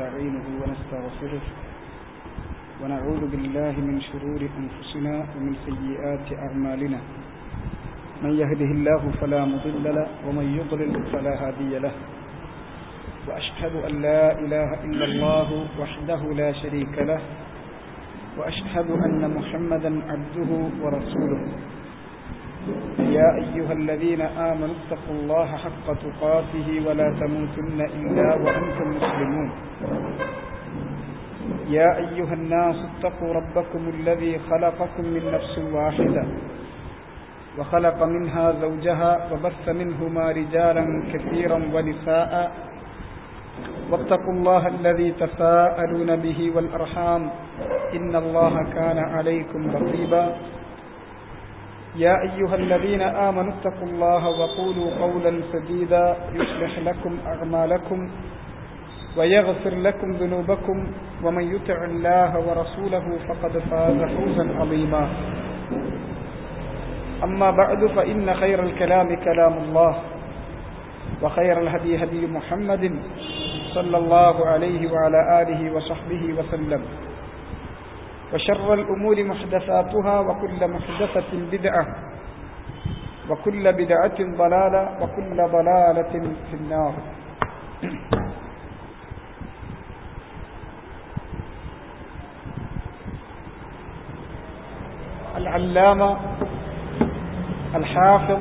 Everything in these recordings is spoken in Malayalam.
ونستعينه ونستغفره ونعوذ بالله من شرور أنفسنا ومن سيئات أعمالنا من يهده الله فلا مضل له ومن يضلل فلا هادي له وأشهد أن لا إله إلا الله وحده لا شريك له وأشهد أن محمدا عبده ورسوله يا أيها الذين آمنوا اتقوا الله حق تقاته ولا تموتن إلا وأنتم مسلمون يا أيها الناس اتقوا ربكم الذي خلقكم من نفس واحدة وخلق منها زوجها وبث منهما رجالا كثيرا ونساء واتقوا الله الذي تساءلون به والأرحام إن الله كان عليكم رقيبا يا أيها الذين آمنوا اتقوا الله وقولوا قولا سديدا يصلح لكم أعمالكم ويغفر لكم ذنوبكم ومن يطع الله ورسوله فقد فاز فوزا عظيما أما بعد فإن خير الكلام كلام الله وخير الهدي هدي محمد صلى الله عليه وعلى آله وصحبه وسلم وشر الأمور محدثاتها وكل محدثة بدعة وكل بدعة ضلالة وكل ضلالة في النار العلامة الحافظ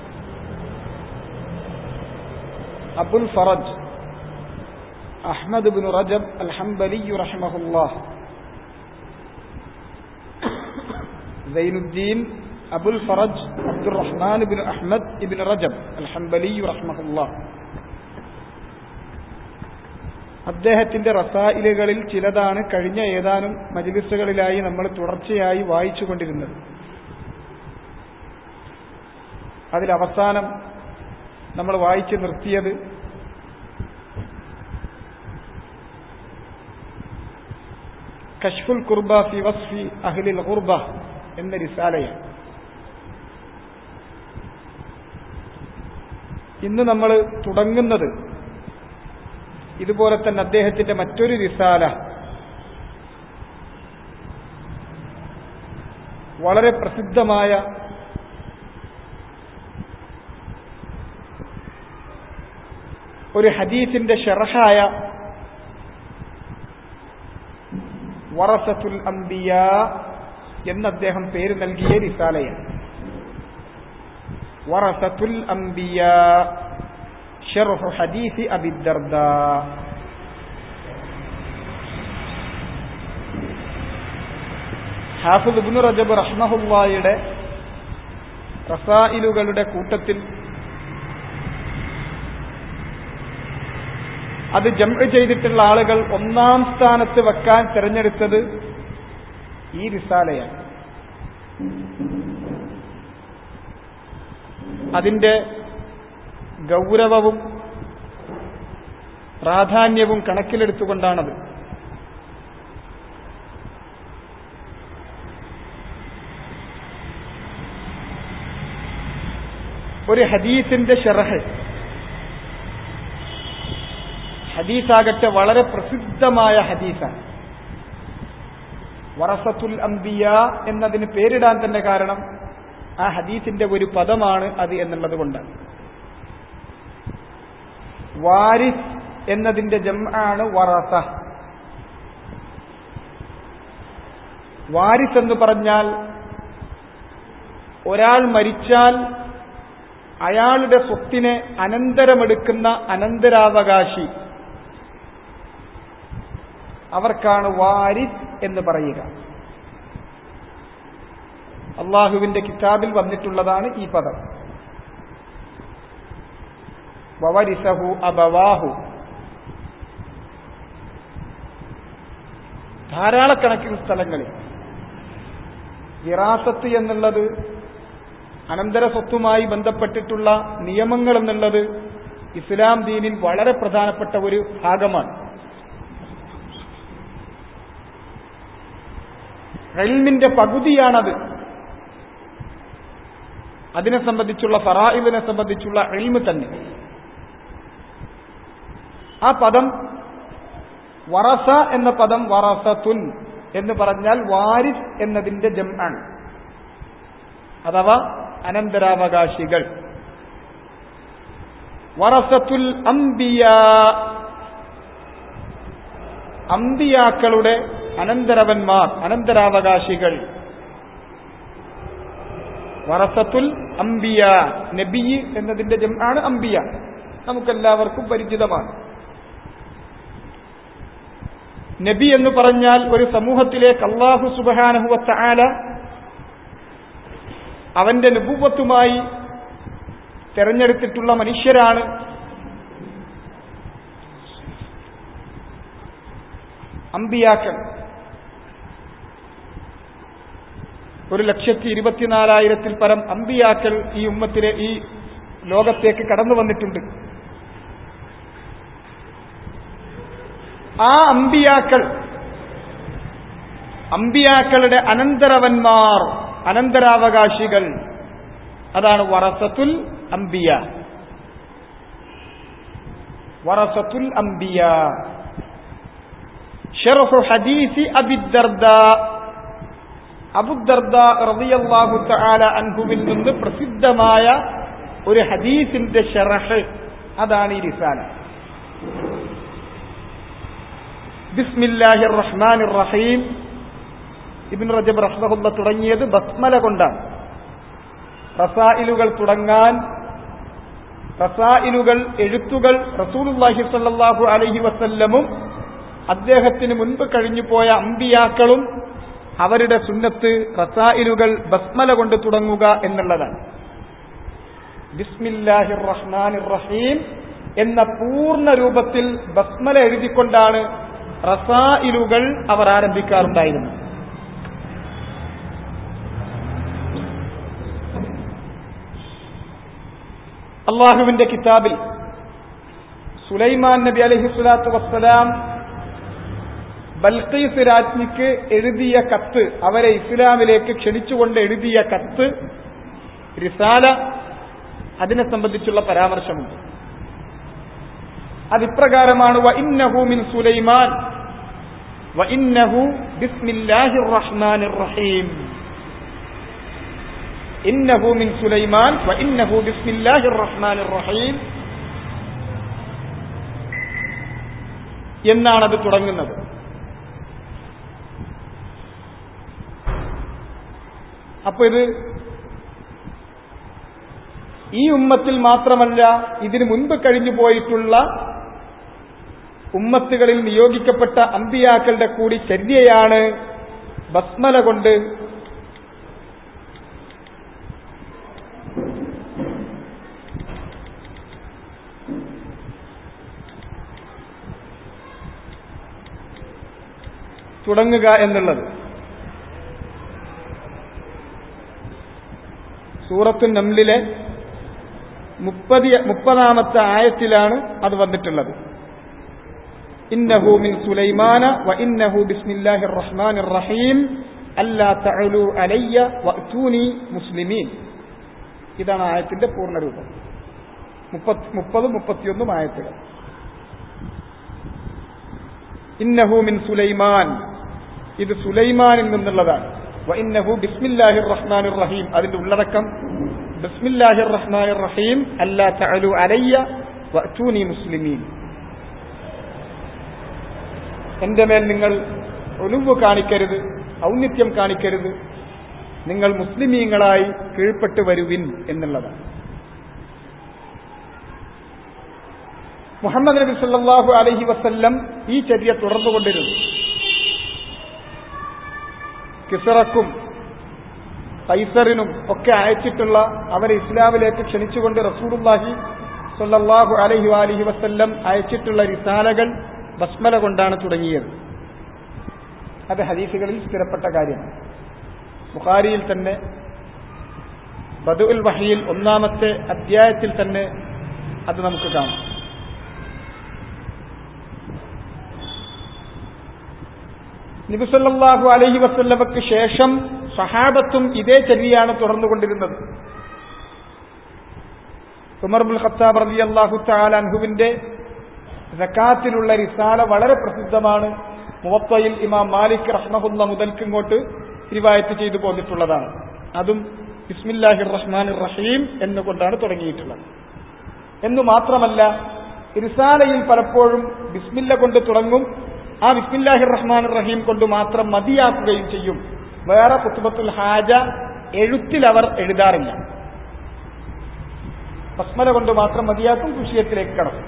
أبو الفرج أحمد بن رجب الحنبلي رحمه الله زين الدين أبو الفرج عبد الرحمن بن أحمد بن رجب الحنبلي رحمه الله അദ്ദേഹത്തിന്റെ റസായിലുകളിൽ ചിലതാണ് കഴിഞ്ഞ ഏതാനും മജിലിസുകളിലായി നമ്മൾ തുടർച്ചയായി വായിച്ചുകൊണ്ടിരുന്നത് അതിലവസാനം നമ്മൾ വായിച്ചു നിർത്തിയത് കഷ്ഫുൽ കുർബ ഫി വസ്ഫി അഹ്ലിൽ ഖുർബ എന്ന റിസാലയാണ് ഇന്ന് നമ്മൾ തുടങ്ങുന്നത് ഇതുപോലെ തന്നെ അദ്ദേഹത്തിന്റെ മറ്റൊരു റിസാല വളരെ പ്രസിദ്ധമായ ഒരു ഹദീസിന്റെ ഷെറഹായ വറസത്തുൽ അംബിയ എന്ന് അദ്ദേഹം പേര് നൽകിയ റിസാലയാണ് വറസത്തുൽ അംബിയ ഷെർഹു ഹദീസി അബിദർദ ഹാഫിദ് ഇബ്നു റജബ് റഹ്മഹുല്ലായുടെ റസായിലുകളുടെ കൂട്ടത്തിൽ അത് ജംഅ് ചെയ്തിട്ടുള്ള ആളുകൾ ഒന്നാം സ്ഥാനത്ത് വെക്കാൻ തിരഞ്ഞെടുത്തത് ഈ റിസാലയാണ് അതിന്റെ ഗൗരവവും പ്രാധാന്യവും കണക്കിലെടുത്തുകൊണ്ടാണത് ഒരു ഹദീസിന്റെ ഷെറഹ് ഹദീസാകട്ടെ വളരെ പ്രസിദ്ധമായ ഹദീസാണ് വറസത്തുൽ അംബിയ എന്നതിന് പേരിടാൻ തന്നെ കാരണം ആ ഹദീസിന്റെ ഒരു പദമാണ് അത് എന്നുള്ളത് കൊണ്ടാണ് വാരിസ് എന്നതിന്റെ ജമാണ് വറസ വാരിസ് എന്ന് പറഞ്ഞാൽ ഒരാൾ മരിച്ചാൽ അയാളുടെ സ്വത്തിനെ അനന്തരമെടുക്കുന്ന അനന്തരാവകാശി അവർക്കാണ് വാരിസ് എന്ന് പറയുക അള്ളാഹുവിന്റെ കിതാബിൽ വന്നിട്ടുള്ളതാണ് ഈ പദം വവരിസഹു അബവാഹു ധാരാളക്കണക്കിന് സ്ഥലങ്ങളിൽ വിറാസത്ത് എന്നുള്ളത് അനന്തര സ്വത്തുമായി ബന്ധപ്പെട്ടിട്ടുള്ള നിയമങ്ങൾ എന്നുള്ളത് ഇസ്ലാം ദീനിൽ വളരെ പ്രധാനപ്പെട്ട ഒരു ഭാഗമാണ് റെൽമിന്റെ പകുതിയാണത് അതിനെ സംബന്ധിച്ചുള്ള ഫറായിലിനെ സംബന്ധിച്ചുള്ള എൽമ് തന്നെ ആ പദം വറസ എന്ന പദം വറസത്തുൻ എന്ന് പറഞ്ഞാൽ വാരിസ് എന്നതിന്റെ ജം ആണ് അഥവാ അനന്തരാവകാശികൾ വറസത്തുൽ അംബിയ അംബിയാക്കളുടെ അനന്തരവന്മാർ അനന്തരാവകാശികൾ വറസത്തുൽ അംബിയ നബി എന്നതിന്റെ ജം ആണ് അംബിയ നമുക്കെല്ലാവർക്കും പരിചിതമാണ് നബി എന്ന് പറഞ്ഞാൽ ഒരു സമൂഹത്തിലേക്ക് അള്ളാഹു സുബാനഹുവത്ത ആല അവന്റെ നുപൂവത്തുമായി തെരഞ്ഞെടുത്തിട്ടുള്ള മനുഷ്യരാണ് അമ്പിയാക്കൾ ഒരു ലക്ഷത്തി ഇരുപത്തിനാലായിരത്തിൽ പരം അമ്പിയാക്കൾ ഈ ഉമ്മത്തിലെ ഈ ലോകത്തേക്ക് കടന്നു വന്നിട്ടുണ്ട് ആ അമ്പിയാക്കൾ അമ്പിയാക്കളുടെ അനന്തരവന്മാർ അനന്തരാവകാശികൾ അതാണ് വറസത്തുൽ അംബിയ വറസത്തുൽ അംബിയ ഷെറഹു ഹദീസി അബിദർദ അബുദർദ റളിയല്ലാഹു തആല അൻഹുവിൽ നിന്ന് പ്രസിദ്ധമായ ഒരു ഹദീസിന്റെ ഷറഹ് അതാണ് ഈ റിസാല ബിസ്മില്ലാഹിർ റഹ്മാനിർ റഹീം ഇബ്നു റജബ് റഹ്മഹുല്ല തുടങ്ങിയത് ബസ്മല കൊണ്ടാണ് റസായിലുകൾ തുടങ്ങാൻ റസായിലുകൾ എഴുത്തുകൾ റസൂലുള്ളാഹി സ്വല്ലല്ലാഹു അലൈഹി വസല്ലമും അദ്ദേഹത്തിന് മുൻപ് കഴിഞ്ഞുപോയ അമ്പിയാക്കളും അവരുടെ സുന്നത്ത് റസായിലുകൾ ബസ്മല കൊണ്ട് തുടങ്ങുക എന്നുള്ളതാണ് ബിസ്മില്ലാഹിർ റഹ്മാനിർ റഹീം എന്ന പൂർണ്ണ രൂപത്തിൽ ബസ്മല എഴുതിക്കൊണ്ടാണ് റസായിലുകൾ അവർ ആരംഭിക്കാറുണ്ടായിരുന്നു അള്ളാഹുവിന്റെ കിതാബിൽ സുലൈമാൻ നബി അലഹി സ്വലാത്തു വസ്സലാം ബൽക്കീസ് രാജ്ഞിക്ക് എഴുതിയ കത്ത് അവരെ ഇസ്ലാമിലേക്ക് ക്ഷണിച്ചുകൊണ്ട് എഴുതിയ കത്ത് റിസാല അതിനെ സംബന്ധിച്ചുള്ള പരാമർശമുണ്ട് അതിപ്രകാരമാണ് വ ഇന്നഹു മിൻ സുലൈമാൻ വ ഇന്നഹു ബിസ്മില്ലാഹിർ റഹ്മാനിർ റഹീം ഇന്നഹു മിൻ സുലൈമാൻ വ ഇന്നഹു ബിസ്മില്ലാഹിർ റഹ്മാനിർ റഹീം എന്നാണത് തുടങ്ങുന്നത് അപ്പൊ ഇത് ഈ ഉമ്മത്തിൽ മാത്രമല്ല ഇതിനു മുൻപ് കഴിഞ്ഞു പോയിട്ടുള്ള ഉമ്മത്തുകളിൽ നിയോഗിക്കപ്പെട്ട അമ്പിയാക്കളുടെ കൂടി ചര്യയാണ് ബസ്മല കൊണ്ട് തുടങ്ങുക എന്നുള്ളത് സൂറത്തു നംലിലെ മുപ്പതി മുപ്പതാമത്തെ ആയത്തിലാണ് അത് വന്നിട്ടുള്ളത് ഇന്നഹു മിൻ സുലൈമാന വ ഇന്നഹു ബിസ്മില്ലാഹിർ റഹ്മാനിർ റഹീം അല്ലാ തഅലു അലയ്യ വഅതൂനി മുസ്ലിമീൻ ഇതാണ് ആയത്തിന്റെ പൂർണ്ണരൂപം മുപ്പത് മുപ്പത്തിയൊന്നും ആയത്തുകൾ ഇന്നഹു മിൻ സുലൈമാൻ ഇത് സുലൈമാനിൽ നിന്നുള്ളതാണ് വഇന്നഹു ബിസ്മില്ലാഹിർ റഹ്മാനിർ റഹീം അതിന്റെ ഉള്ളടക്കം ബിസ്മില്ലാഹിർ റഹ്മാനിർ റഹീം അല്ലാ തഅലു അലയ്യ വഅതൂനി മുസ്ലിമീൻ എന്റെ മേൽ നിങ്ങൾ ഒലുവ് കാണിക്കരുത് ഔന്നിത്യം കാണിക്കരുത് നിങ്ങൾ മുസ്ലിമീങ്ങളായി കീഴ്പ്പെട്ട് വരുവിൻ എന്നുള്ളതാണ് മുഹമ്മദ് നബി സല്ലാഹു അലഹി വസല്ലം ഈ ചര്യ തുടർന്നുകൊണ്ടിരുന്നു കിസറക്കും കൈസറിനും ഒക്കെ അയച്ചിട്ടുള്ള അവരെ ഇസ്ലാമിലേക്ക് ക്ഷണിച്ചുകൊണ്ട് റസൂറുല്ലാഹി സല്ലാഹു അലഹി അലഹി വസല്ലം അയച്ചിട്ടുള്ള റിസാലകൾ ബസ്മല കൊണ്ടാണ് തുടങ്ങിയത് അത് ഹദീസുകളിൽ സ്ഥിരപ്പെട്ട കാര്യമാണ് ബുഖാരിയിൽ തന്നെ ബദുൽ വഹിയിൽ ഒന്നാമത്തെ അധ്യായത്തിൽ തന്നെ അത് നമുക്ക് കാണാം നിബിസല്ലാഹു അലഹി വസല്ലമക്ക് ശേഷം സഹാബത്തും ഇതേ ചര്യയാണ് തുടർന്നുകൊണ്ടിരുന്നത് ഉമർബുൽ ഖത്താബ് റബി അള്ളാഹു താലാൻഹുവിന്റെ സക്കാത്തിലുള്ള റിസാല വളരെ പ്രസിദ്ധമാണ് മുവത്തയിൽ ഇമാം മാലിക് റഹ്മഹുല്ല മുതൽക്കിങ്ങോട്ട് റിവായത്ത് ചെയ്തു പോന്നിട്ടുള്ളതാണ് അതും ബിസ്മില്ലാഹിർ റഹ്മാൻ റഹീം എന്നുകൊണ്ടാണ് തുടങ്ങിയിട്ടുള്ളത് എന്നു മാത്രമല്ല റിസാലയിൽ പലപ്പോഴും ബിസ്മില്ല കൊണ്ട് തുടങ്ങും ആ ബിസ്മില്ലാഹിർ റഹ്മാൻ റഹീം കൊണ്ട് മാത്രം മതിയാക്കുകയും ചെയ്യും വേറെ കുത്തുബത്തുൽ ഹാജ എഴുത്തിൽ അവർ എഴുതാറില്ല ബസ്മല കൊണ്ട് മാത്രം മതിയാക്കും വിഷയത്തിലേക്ക് കടക്കും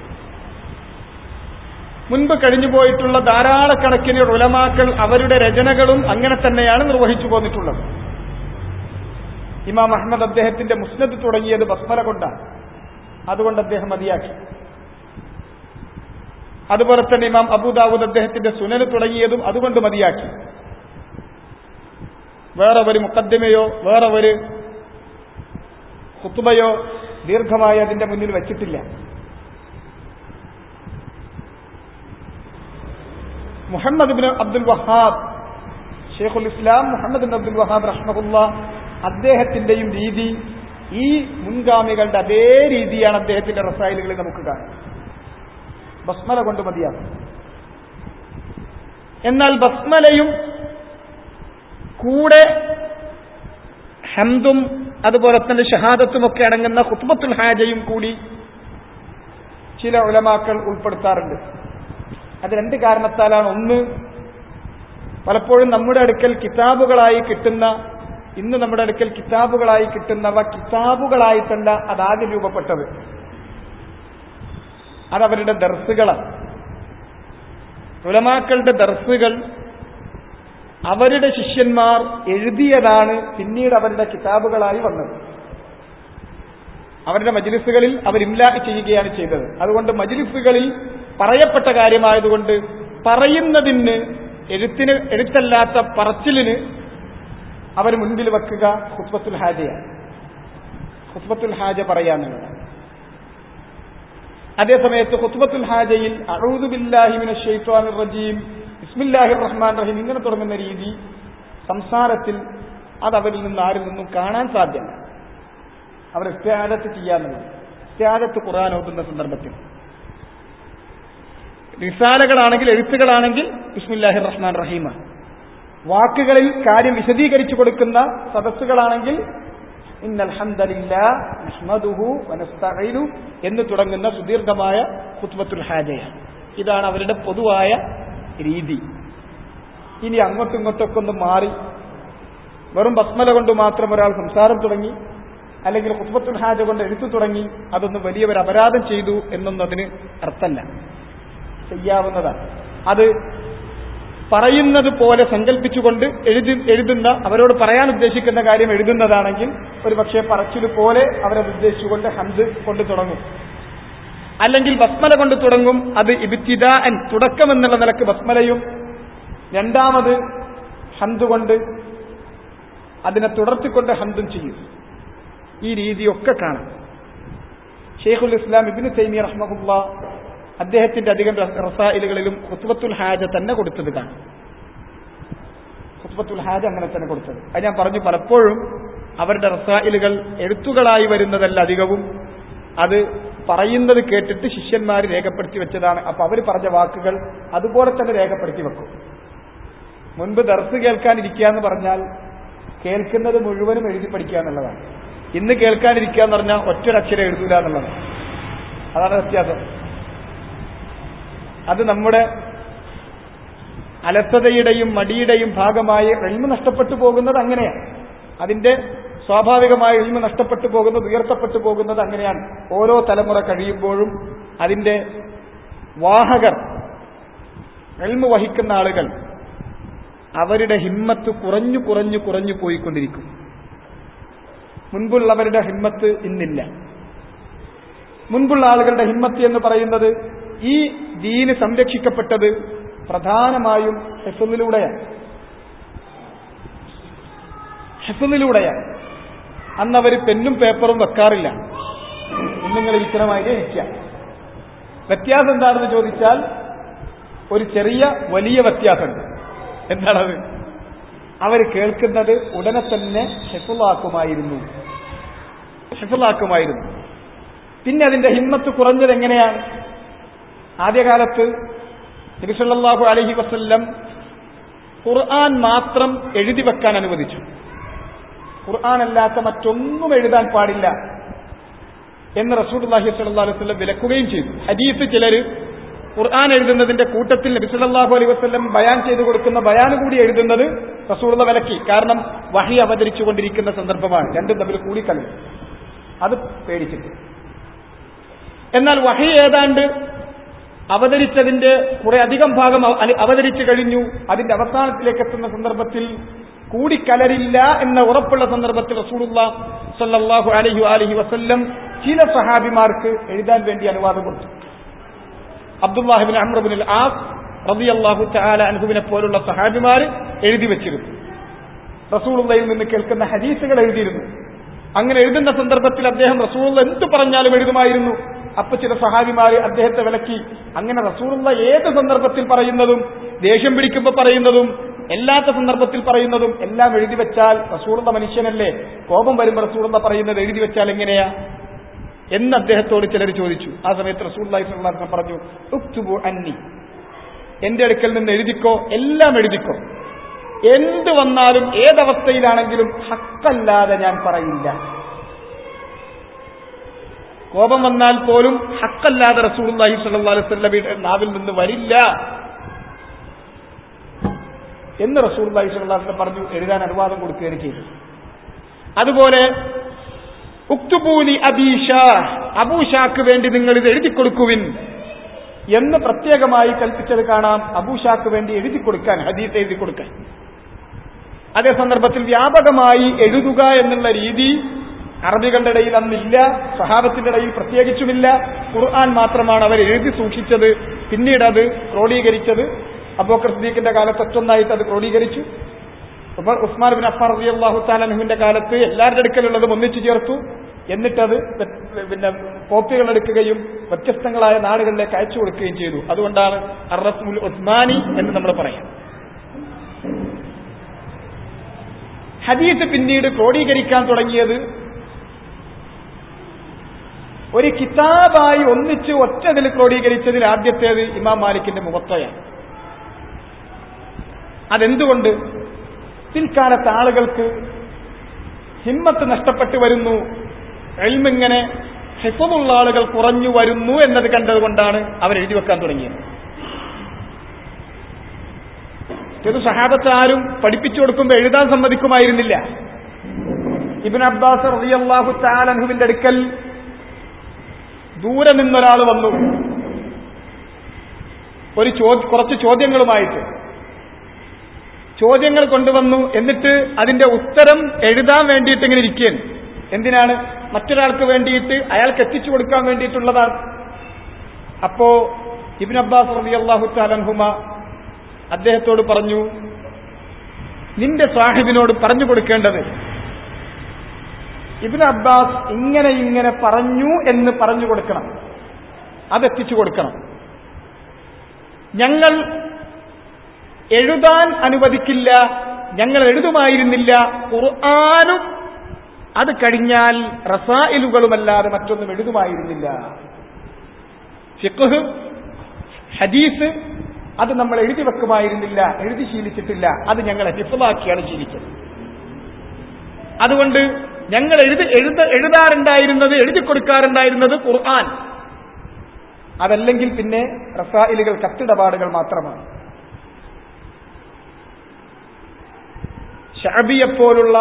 മുൻപ് കഴിഞ്ഞുപോയിട്ടുള്ള ധാരാളക്കണക്കിന് ഉലമാക്കൾ അവരുടെ രചനകളും അങ്ങനെ തന്നെയാണ് നിർവഹിച്ചു പോന്നിട്ടുള്ളത് ഇമാം അഹമ്മദ് അദ്ദേഹത്തിന്റെ മുസ്നദ് തുടങ്ങിയത് ബസ്മല കൊണ്ടാണ് അതുകൊണ്ട് അദ്ദേഹം മതിയാക്കി അതുപോലെ തന്നെ ഇമാം അബൂദാവൂദ് അദ്ദേഹത്തിന്റെ സുനന് തുടങ്ങിയതും അതുകൊണ്ട് മതിയാക്കി വേറെ ഒരു മുക്കദ്മയോ വേറെ ഒരു ഹുത്തുബയോ ദീർഘമായി അതിന്റെ മുന്നിൽ വെച്ചിട്ടില്ല മുഹമ്മദ് ബിൻ അബ്ദുൽ വഹാബ് ഷെയ്ഖുൽ ഇസ്ലാം മുഹമ്മദ് ബിൻ അബ്ദുൽ വഹാബ് റഹ്മഹുല്ല അദ്ദേഹത്തിന്റെയും രീതി ഈ മുൻഗാമികളുടെ അതേ രീതിയാണ് അദ്ദേഹത്തിന്റെ റസായലുകളിൽ നമുക്ക് കാണാം ബസ്മല കൊണ്ട് മതിയാകും എന്നാൽ ബസ്മലയും കൂടെ ഹംദും അതുപോലെ തന്നെ ഷഹാദത്തും ഒക്കെ അടങ്ങുന്ന ഖുത്ബത്തുൽ ഹാജയും കൂടി ചില ഉലമാക്കൾ ഉൾപ്പെടുത്താറുണ്ട് അത് രണ്ട് കാരണത്താലാണ് ഒന്ന് പലപ്പോഴും നമ്മുടെ അടുക്കൽ കിതാബുകളായി കിട്ടുന്ന ഇന്ന് നമ്മുടെ അടുക്കൽ കിതാബുകളായി കിട്ടുന്നവ കിതാബുകളായിട്ടല്ല അതാദ്യം രൂപപ്പെട്ടത് അതവരുടെ ദർസുകളാണ് ഉലമാക്കളുടെ ദർസുകൾ അവരുടെ ശിഷ്യന്മാർ എഴുതിയതാണ് പിന്നീട് അവരുടെ കിതാബുകളായി വന്നത് അവരുടെ മജിലിസുകളിൽ അവർ ഇംലാ ചെയ്യുകയാണ് ചെയ്തത് അതുകൊണ്ട് മജിലിസുകളിൽ പറയപ്പെട്ട കാര്യമായതുകൊണ്ട് പറയുന്നതിന് എഴുത്തിന് എഴുത്തല്ലാത്ത പറച്ചിലിന് അവർ മുൻപിൽ വെക്കുക ഹുസ്ബത്തുൽ ഹാജയാണ് ഹുസ്ബത്തുൽ ഹാജ പറയാന്നുള്ളതാണ് അതേസമയത്ത് ഹുസ്ബത്തുൽ ഹാജയിൽ അഴൂദുബില്ലാഹിമിന ഷെയ്ത്വാൻ റജീം ബിസ്മില്ലാഹിർ റഹ്മാൻ റഹീം ഇങ്ങനെ തുടങ്ങുന്ന രീതി സംസാരത്തിൽ അത് അവരിൽ നിന്ന് ആരിൽ നിന്നും കാണാൻ സാധ്യമല്ല അവർ ഇസ്ത്യാദത്ത് ചെയ്യാന്നുള്ളത് ഇസ്ത്യാദത്ത് ഖുർആൻ ഓതുന്ന സന്ദർഭത്തിൽ റിസാലകളാണെങ്കിൽ എഴുത്തുകളാണെങ്കിൽ ബിസ്മില്ലാഹിർ റഹ്മാൻ റഹീമാണ് വാക്കുകളിൽ കാര്യം വിശദീകരിച്ചു കൊടുക്കുന്ന സദസ്സുകളാണെങ്കിൽ ഇന്നൽഹന്ദലില്ലു എന്ന് തുടങ്ങുന്ന സുദീർഘമായ ഖുത്ബത്തുൽ ഹാജയാണ് ഇതാണ് അവരുടെ പൊതുവായ രീതി ഇനി അങ്ങോട്ടും ഇങ്ങോട്ടൊക്കെ ഒന്ന് മാറി വെറും ബസ്മല കൊണ്ട് മാത്രം ഒരാൾ സംസാരം തുടങ്ങി അല്ലെങ്കിൽ ഖുത്ബത്തുൽ ഹാജ കൊണ്ട് എഴുത്തു തുടങ്ങി അതൊന്ന് വലിയൊരു അപരാധം ചെയ്തു എന്നൊന്നും അതിന് അർത്ഥമല്ല ചെയ്യാവുന്നതാണ് അത് പറയുന്നത് പോലെ സങ്കല്പിച്ചുകൊണ്ട് എഴുതി എഴുതുന്ന അവരോട് പറയാൻ ഉദ്ദേശിക്കുന്ന കാര്യം എഴുതുന്നതാണെങ്കിൽ ഒരു പക്ഷേ പറച്ചിൽ പോലെ അവരത് ഉദ്ദേശിച്ചുകൊണ്ട് ഹന്ത് കൊണ്ട് തുടങ്ങും അല്ലെങ്കിൽ ബസ്മല കൊണ്ട് തുടങ്ങും അത് ഇബിത്തിദാൻ തുടക്കം എന്നുള്ള നിലക്ക് ബസ്മലയും രണ്ടാമത് ഹന്ത് കൊണ്ട് അതിനെ തുടർത്തിക്കൊണ്ട് ഹന്തും ചെയ്യും ഈ രീതിയൊക്കെ കാണാം ഷെയ്ഖുൽ ഇസ്ലാം ഇബിന് തൈമി റഹ്മുല്ല അദ്ദേഹത്തിന്റെ അധികം റസായിലുകളിലും ഖുത്ബത്തുൽ ഹാജ തന്നെ കൊടുത്തത് കാണാം ഖുത്ബത്തുൽ ഹാജ അങ്ങനെ തന്നെ കൊടുത്തത് അത് ഞാൻ പറഞ്ഞു പലപ്പോഴും അവരുടെ റസായിലുകൾ എഴുത്തുകളായി വരുന്നതല്ല അധികവും അത് പറയുന്നത് കേട്ടിട്ട് ശിഷ്യന്മാർ രേഖപ്പെടുത്തി വെച്ചതാണ് അപ്പൊ അവർ പറഞ്ഞ വാക്കുകൾ അതുപോലെ തന്നെ രേഖപ്പെടുത്തി വെക്കും മുൻപ് ദർസ് കേൾക്കാനിരിക്കുക എന്ന് പറഞ്ഞാൽ കേൾക്കുന്നത് മുഴുവനും എഴുതി പഠിക്കുക എന്നുള്ളതാണ് ഇന്ന് കേൾക്കാനിരിക്കുക എന്ന് പറഞ്ഞാൽ ഒറ്റൊരക്ഷരം എഴുതൂല എന്നുള്ളതാണ് അതാണ് വ്യത്യാസം അത് നമ്മുടെ അലസതയുടെയും മടിയുടെയും ഭാഗമായി എൽമ നഷ്ടപ്പെട്ടു പോകുന്നത് അങ്ങനെയാണ് അതിന്റെ സ്വാഭാവികമായ എൽമ നഷ്ടപ്പെട്ടു പോകുന്നത് ഉയർത്തപ്പെട്ടു പോകുന്നത് അങ്ങനെയാണ് ഓരോ തലമുറ കഴിയുമ്പോഴും അതിന്റെ വാഹകർ എൽമ വഹിക്കുന്ന ആളുകൾ അവരുടെ ഹിമ്മത്ത് കുറഞ്ഞു കുറഞ്ഞു കുറഞ്ഞു പോയിക്കൊണ്ടിരിക്കും മുൻപുള്ളവരുടെ ഹിമ്മത്ത് ഇന്നില്ല മുൻപുള്ള ആളുകളുടെ ഹിമ്മത്ത് എന്ന് പറയുന്നത് ഈ ദീന് സംരക്ഷിക്കപ്പെട്ടത് പ്രധാനമായും ഹെഫലിലൂടെയാണ് ഹെഫലിലൂടെയാണ് അന്നവർ പെന്നും പേപ്പറും വെക്കാറില്ല നിങ്ങൾ ഇരിക്കണമായി ഇരിക്കുക വ്യത്യാസം എന്താണെന്ന് ചോദിച്ചാൽ ഒരു ചെറിയ വലിയ വ്യത്യാസമുണ്ട് എന്താണത് അവർ കേൾക്കുന്നത് ഉടനെ തന്നെ ഹെഫുലാക്കുമായിരുന്നു ഹെഫുലാക്കുമായിരുന്നു പിന്നെ അതിന്റെ ഹിമ്മത്ത് കുറഞ്ഞത് എങ്ങനെയാണ് ആദ്യകാലത്ത് നബിസല്ലാഹു അലഹി വസ്ല്ലം ഖുർആൻ മാത്രം എഴുതി വെക്കാൻ അനുവദിച്ചു ഖുർആൻ അല്ലാത്ത മറ്റൊന്നും എഴുതാൻ പാടില്ല എന്ന് റസൂൽഹി സല്ലാ അലൈഹി വസ്ലം വിലക്കുകയും ചെയ്തു ഹദീസ് ചിലര് ഖുർആൻ എഴുതുന്നതിന്റെ കൂട്ടത്തിൽ നബി സല്ലല്ലാഹു അലൈഹി വസല്ലം ബയാൻ ചെയ്തു കൊടുക്കുന്ന ബയാൻ കൂടി എഴുതുന്നത് റസൂലുള്ള വിലക്കി കാരണം വഹി അവതരിച്ചു കൊണ്ടിരിക്കുന്ന സന്ദർഭമാണ് രണ്ടും തമ്മിൽ കൂടിക്കളി അത് പേടിച്ചിട്ട് എന്നാൽ വഹി ഏതാണ്ട് അവതരിച്ചതിന്റെ കുറെ അധികം ഭാഗം അവതരിച്ചു കഴിഞ്ഞു അതിന്റെ അവസാനത്തിലേക്ക് എത്തുന്ന സന്ദർഭത്തിൽ കൂടിക്കലരില്ല എന്ന ഉറപ്പുള്ള സന്ദർഭത്തിൽ റസൂലുള്ള സല്ലല്ലാഹു അലൈഹി അലഹി വസല്ലം ചില സഹാബിമാർക്ക് എഴുതാൻ വേണ്ടി അനുവാദം കൊടുത്തു അബ്ദുല്ലാഹിബിൻ അഹ്റബിൻ ആസ് റബിയല്ലാഹു ചാല അൻഹുവിനെ പോലുള്ള സഹാബിമാർ എഴുതി വെച്ചിരുന്നു റസൂളുള്ളയിൽ നിന്ന് കേൾക്കുന്ന ഹദീസുകൾ എഴുതിയിരുന്നു അങ്ങനെ എഴുതുന്ന സന്ദർഭത്തിൽ അദ്ദേഹം റസൂള്ള എന്ത് പറഞ്ഞാലും എഴുതുമായിരുന്നു അപ്പൊ ചില സഹാബിമാര് അദ്ദേഹത്തെ വിലക്കി അങ്ങനെ റസൂലുള്ള ഏത് സന്ദർഭത്തിൽ പറയുന്നതും ദേഷ്യം പിടിക്കുമ്പോൾ പറയുന്നതും എല്ലാത്ത സന്ദർഭത്തിൽ പറയുന്നതും എല്ലാം എഴുതി വെച്ചാൽ റസൂലുള്ള മനുഷ്യനല്ലേ കോപം വരുമ്പോൾ റസൂലുള്ള പറയുന്നത് എഴുതി വെച്ചാൽ എങ്ങനെയാ എന്ന് അദ്ദേഹത്തോട് ചിലർ ചോദിച്ചു ആ സമയത്ത് റസൂള്ളി പറഞ്ഞു ഉക്തുബു അന്നി എന്റെ അടുക്കൽ നിന്ന് എഴുതിക്കോ എല്ലാം എഴുതിക്കോ എന്ത് വന്നാലും ഏതവസ്ഥയിലാണെങ്കിലും ഹക്കല്ലാതെ ഞാൻ പറയില്ല കോപം വന്നാൽ പോലും ഹക്കല്ലാതെ റസൂർല്ലാഹി സല്ലാ അലൈവല്ലയുടെ നാവിൽ നിന്ന് വരില്ല എന്ന് റസൂർല്ലാഹി സല്ലാസ്ലം പറഞ്ഞു എഴുതാൻ അനുവാദം കൊടുക്കുകയാണ് ചെയ്തു അതുപോലെ ഉക്തുബൂലി അബീഷാ അബൂഷാക്ക് വേണ്ടി നിങ്ങൾ ഇത് എഴുതി കൊടുക്കുവിൻ എന്ന് പ്രത്യേകമായി കൽപ്പിച്ചത് കാണാം അബൂഷാക്ക് വേണ്ടി എഴുതി കൊടുക്കാൻ ഹദീസ് എഴുതി കൊടുക്കാൻ അതേ സന്ദർഭത്തിൽ വ്യാപകമായി എഴുതുക എന്നുള്ള രീതി അറബികളുടെ ഇടയിൽ അന്നില്ല സഹാബത്തിന്റെ ഇടയിൽ പ്രത്യേകിച്ചുമില്ല ഖുർആൻ മാത്രമാണ് അവർ എഴുതി സൂക്ഷിച്ചത് പിന്നീട് അത് ക്രോഡീകരിച്ചത് അബോക്കർ സദീഖിന്റെ കാലത്ത് ഒറ്റൊന്നായിട്ട് അത് ക്രോഡീകരിച്ചു അപ്പോൾ ഉസ്മാൻ ബിൻ അഫാർ റബി അള്ളാഹു താലനുവിന്റെ കാലത്ത് എല്ലാവരുടെ അടുക്കലുള്ളതും ഒന്നിച്ചു ചേർത്തു എന്നിട്ടത് പിന്നെ കോപ്പികൾ എടുക്കുകയും വ്യത്യസ്തങ്ങളായ നാടുകളിലേക്ക് അയച്ചു കൊടുക്കുകയും ചെയ്തു അതുകൊണ്ടാണ് അറസ്മുൽ ഉസ്മാനി എന്ന് നമ്മൾ പറയാം ഹദീസ് പിന്നീട് ക്രോഡീകരിക്കാൻ തുടങ്ങിയത് ഒരു കിതാബായി ഒന്നിച്ച് ഒറ്റതിൽ ക്രോഡീകരിച്ചതിൽ ആദ്യത്തേത് ഇമാം മാലിക്കിന്റെ മുഖത്തയാണ് അതെന്തുകൊണ്ട് പിൽക്കാലത്ത് ആളുകൾക്ക് ഹിമ്മത്ത് നഷ്ടപ്പെട്ടു വരുന്നു എൽമിങ്ങനെ ഹിഫമുള്ള ആളുകൾ കുറഞ്ഞു വരുന്നു എന്നത് കണ്ടതുകൊണ്ടാണ് അവർ എഴുതി വെക്കാൻ തുടങ്ങിയത് ഇത് സഹാബത്ത് ആരും പഠിപ്പിച്ചു കൊടുക്കുമ്പോൾ എഴുതാൻ സമ്മതിക്കുമായിരുന്നില്ല ഇബിൻ അബ്ബാസ് റളിയല്ലാഹു താലൻഹുവിന്റെ അടുക്കൽ ദൂരെ നിന്നൊരാൾ വന്നു ഒരു ചോദ്യ കുറച്ച് ചോദ്യങ്ങളുമായിട്ട് ചോദ്യങ്ങൾ കൊണ്ടുവന്നു എന്നിട്ട് അതിന്റെ ഉത്തരം എഴുതാൻ വേണ്ടിയിട്ട് ഇങ്ങനെ ഇരിക്കുകയാണ് എന്തിനാണ് മറ്റൊരാൾക്ക് വേണ്ടിയിട്ട് അയാൾക്ക് എത്തിച്ചു കൊടുക്കാൻ വേണ്ടിയിട്ടുള്ളതാണ് അപ്പോ ഇബിൻ അബ്ബാസ് റബി അള്ളാഹു താലൻഹുമ അദ്ദേഹത്തോട് പറഞ്ഞു നിന്റെ സാഹിബിനോട് പറഞ്ഞു കൊടുക്കേണ്ടത് ഇബിൻ അബ്ബാസ് ഇങ്ങനെ ഇങ്ങനെ പറഞ്ഞു എന്ന് പറഞ്ഞു കൊടുക്കണം അതെത്തിച്ചു കൊടുക്കണം ഞങ്ങൾ എഴുതാൻ അനുവദിക്കില്ല ഞങ്ങൾ എഴുതുമായിരുന്നില്ല ഖുർആാനും അത് കഴിഞ്ഞാൽ റസായിലുകളുമല്ലാതെ മറ്റൊന്നും എഴുതുമായിരുന്നില്ല ഫിഖ് ഹദീസ് അത് നമ്മൾ എഴുതി വെക്കുമായിരുന്നില്ല എഴുതി ശീലിച്ചിട്ടില്ല അത് ഞങ്ങൾ ഹിഫലാക്കിയാണ് ശീലിച്ചത് അതുകൊണ്ട് ഞങ്ങൾ എഴുതി എഴുത എഴുതാറുണ്ടായിരുന്നത് എഴുതി കൊടുക്കാറുണ്ടായിരുന്നത് ഖുർആൻ അതല്ലെങ്കിൽ പിന്നെ റസായിലുകൾ കത്തിടപാടുകൾ മാത്രമാണ് ഷാബിയെപ്പോലുള്ള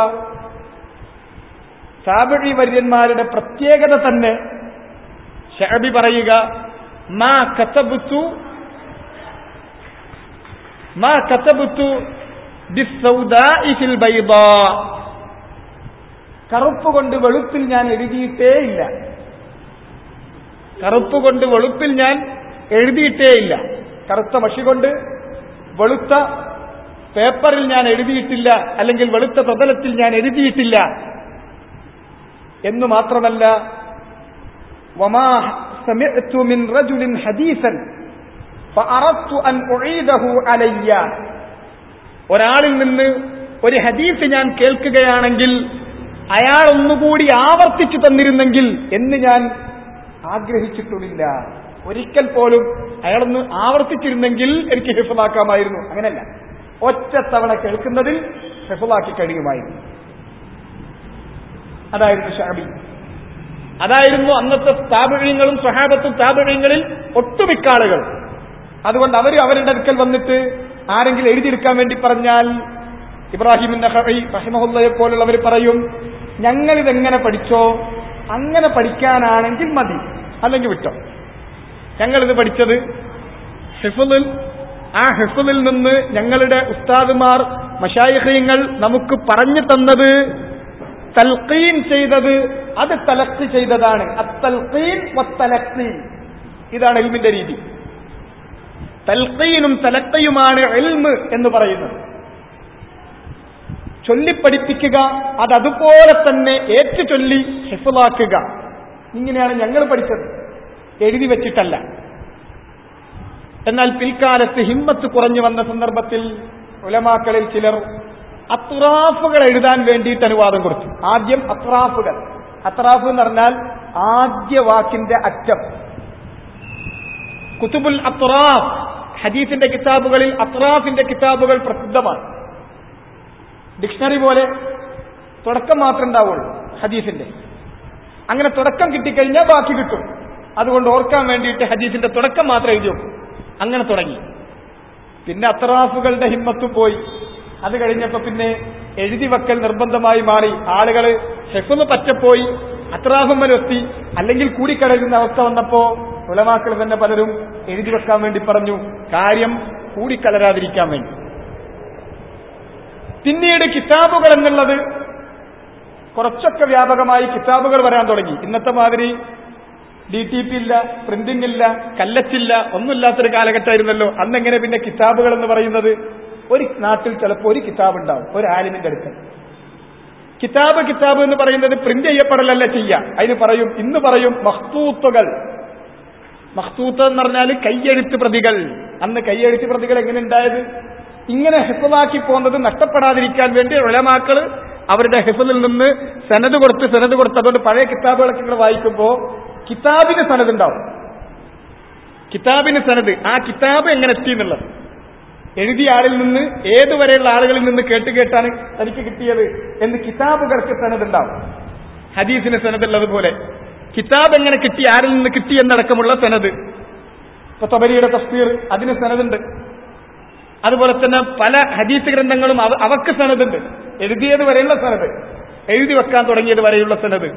സാബഴി വര്യന്മാരുടെ പ്രത്യേകത തന്നെ ഷാബി പറയുക മാ കത്തബുത്തു മാ കത്തബുത്തു ഫിൽ ബൈദാ കറുപ്പ് കൊണ്ട് വെളുപ്പിൽ ഞാൻ എഴുതിയിട്ടേ ഇല്ല കറുപ്പ് കൊണ്ട് വെളുപ്പിൽ ഞാൻ എഴുതിയിട്ടേ ഇല്ല കറുത്ത മഷി കൊണ്ട് വെളുത്ത പേപ്പറിൽ ഞാൻ എഴുതിയിട്ടില്ല അല്ലെങ്കിൽ വെളുത്ത പ്രതലത്തിൽ ഞാൻ എഴുതിയിട്ടില്ല എന്ന് മാത്രമല്ല വമാ സമിഅ്തു മിൻ റജുലിൻ ഹദീസൻ ഫഅറദ്തു അൻ ഉഈദഹു അലയ്യ ഒരാളിൽ നിന്ന് ഒരു ഹദീസ് ഞാൻ കേൾക്കുകയാണെങ്കിൽ അയാൾ ഒന്നുകൂടി ആവർത്തിച്ചു തന്നിരുന്നെങ്കിൽ എന്ന് ഞാൻ ആഗ്രഹിച്ചിട്ടുമില്ല ഒരിക്കൽ പോലും അയാളൊന്ന് ആവർത്തിച്ചിരുന്നെങ്കിൽ എനിക്ക് ഹിഫലാക്കാമായിരുന്നു അങ്ങനെയല്ല ഒറ്റ തവണ കേൾക്കുന്നതിൽ ഹിഫലാക്കി കഴിയുമായിരുന്നു അതായിരുന്നു ഷാബി അതായിരുന്നു അന്നത്തെ താപഴയങ്ങളും സ്വഹാബത്തും താപഴയങ്ങളിൽ ഒട്ടുമിക്ക ആളുകൾ അതുകൊണ്ട് അവർ അവരുടെ അടുക്കൽ വന്നിട്ട് ആരെങ്കിലും എഴുതിയെടുക്കാൻ വേണ്ടി പറഞ്ഞാൽ ഇബ്രാഹിം നഹി റഹിമഹുല്ലയെ പോലുള്ളവർ പറയും ഞങ്ങൾ ഇതെങ്ങനെ പഠിച്ചോ അങ്ങനെ പഠിക്കാനാണെങ്കിൽ മതി അല്ലെങ്കിൽ വിട്ടോ ഞങ്ങളിത് പഠിച്ചത് ഹിഫുലിൽ ആ ഹിഫുലിൽ നിന്ന് ഞങ്ങളുടെ ഉസ്താദുമാർ മഷായിഹ്യങ്ങൾ നമുക്ക് പറഞ്ഞു തന്നത് തൽക്കീൻ ചെയ്തത് അത് തലക്ക് ചെയ്തതാണ് അത്തൽക്കീൻ വത്തലക്കീൻ ഇതാണ് എൽമിന്റെ രീതി തൽക്കീനും തലക്കയുമാണ് എൽമ് എന്ന് പറയുന്നത് ചൊല്ലിപ്പഠിപ്പിക്കുക അത് അതുപോലെ തന്നെ ഏറ്റു ചൊല്ലി ഹിഫുലാക്കുക ഇങ്ങനെയാണ് ഞങ്ങൾ പഠിച്ചത് എഴുതി വെച്ചിട്ടല്ല എന്നാൽ പിൽക്കാലത്ത് ഹിമ്മത്ത് കുറഞ്ഞു വന്ന സന്ദർഭത്തിൽ ഉലമാക്കളിൽ ചിലർ അത്രാഫുകൾ എഴുതാൻ വേണ്ടിയിട്ട് അനുവാദം കൊടുത്തു ആദ്യം അത്രാഫുകൾ അത്രാഫ് എന്ന് പറഞ്ഞാൽ ആദ്യ വാക്കിന്റെ അറ്റം കുത്തുബുൽ അത്രാഫ് ഹദീസിന്റെ കിതാബുകളിൽ അത്രാഫിന്റെ കിതാബുകൾ പ്രസിദ്ധമാണ് ഡിക്ഷണറി പോലെ തുടക്കം മാത്രമേ ഉണ്ടാവുള്ളൂ ഹദീസിന്റെ അങ്ങനെ തുടക്കം കിട്ടിക്കഴിഞ്ഞാൽ ബാക്കി കിട്ടും അതുകൊണ്ട് ഓർക്കാൻ വേണ്ടിയിട്ട് ഹദീസിന്റെ തുടക്കം മാത്രം എഴുതി വെക്കും അങ്ങനെ തുടങ്ങി പിന്നെ അത്രാഫുകളുടെ ഹിമ്മത്തും പോയി അത് കഴിഞ്ഞപ്പോ പിന്നെ എഴുതി വെക്കൽ നിർബന്ധമായി മാറി ആളുകൾ ഹെഫുന്ന് പറ്റപ്പോയി അത്രാഫുമ്മലെത്തി അല്ലെങ്കിൽ കൂടിക്കടയുന്ന അവസ്ഥ വന്നപ്പോ ഉലമാക്കൾ തന്നെ പലരും എഴുതി വെക്കാൻ വേണ്ടി പറഞ്ഞു കാര്യം കൂടിക്കലരാതിരിക്കാൻ വേണ്ടി പിന്നീട് കിതാബുകൾ എന്നുള്ളത് കുറച്ചൊക്കെ വ്യാപകമായി കിതാബുകൾ വരാൻ തുടങ്ങി ഇന്നത്തെ മാതിരി ഡി ടി പി ഇല്ല പ്രിന്റിംഗ് ഇല്ല കല്ലച്ചില്ല ഒന്നുമില്ലാത്തൊരു കാലഘട്ടമായിരുന്നല്ലോ അന്നെങ്ങനെ പിന്നെ കിതാബുകൾ എന്ന് പറയുന്നത് ഒരു നാട്ടിൽ ചിലപ്പോൾ ഒരു കിതാബ് ഉണ്ടാവും ഒരു ആലിമിന്റെ അടുക്കൽ കിതാബ് കിതാബ് എന്ന് പറയുന്നത് പ്രിന്റ് ചെയ്യപ്പെടലല്ല ചെയ്യുക അതിന് പറയും ഇന്ന് പറയും മഹ്തൂത്തുകൾ മഹ്തൂത്ത് എന്ന് പറഞ്ഞാൽ കയ്യെഴുത്ത് പ്രതികൾ അന്ന് കയ്യെഴുത്ത് പ്രതികൾ എങ്ങനെ ഉണ്ടായത് ഇങ്ങനെ ഹിഫലാക്കി പോകുന്നത് നഷ്ടപ്പെടാതിരിക്കാൻ വേണ്ടി ഉലമാക്കള് അവരുടെ ഹിഫലിൽ നിന്ന് സനത് കൊടുത്ത് സനത് കൊടുത്ത് അതുകൊണ്ട് പഴയ കിതാബുകളൊക്കെ നിങ്ങൾ വായിക്കുമ്പോൾ കിതാബിന് സനത് ഉണ്ടാവും കിതാബിന് സനത് ആ കിതാബ് എങ്ങനെ എത്തി എന്നുള്ളത് എഴുതിയ ആളിൽ നിന്ന് ഏതുവരെയുള്ള ആളുകളിൽ നിന്ന് കേട്ട് കേട്ടാണ് തനിക്ക് കിട്ടിയത് എന്ന് കിതാബുകൾക്ക് സനതുണ്ടാവും ഹദീസിന് സനതുള്ളതുപോലെ കിതാബ് എങ്ങനെ കിട്ടി ആരിൽ നിന്ന് കിട്ടി എന്നടക്കമുള്ള സനത് ഇപ്പൊ തബരിയുടെ തഫ്സീർ അതിന് സനതുണ്ട് അതുപോലെ തന്നെ പല ഹദീസ് ഗ്രന്ഥങ്ങളും അവ- അവക്ക് സനതുണ്ട് എഴുതിയത് വരെയുള്ള സനത് എഴുതി വെക്കാൻ തുടങ്ങിയത് വരെയുള്ള സനത്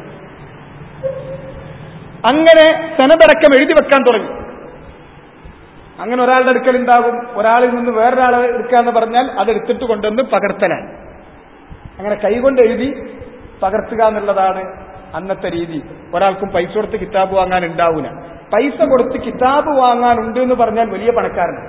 അങ്ങനെ സനതടക്കം എഴുതി വെക്കാൻ തുടങ്ങി അങ്ങനെ ഒരാളുടെ അടുക്കൽ ഉണ്ടാകും ഒരാളിൽ നിന്ന് വേറൊരാളെ എടുക്കാന്ന് പറഞ്ഞാൽ അത് എടുത്തിട്ട് കൊണ്ടുവന്ന് പകർത്തലാണ് അങ്ങനെ കൈകൊണ്ട് എഴുതി പകർത്തുക എന്നുള്ളതാണ് അന്നത്തെ രീതി ഒരാൾക്കും പൈസ കൊടുത്ത് കിതാബ് വാങ്ങാൻ ഉണ്ടാവൂല പൈസ കൊടുത്ത് കിതാബ് വാങ്ങാനുണ്ട് എന്ന് പറഞ്ഞാൽ വലിയ പണക്കാരനാണ്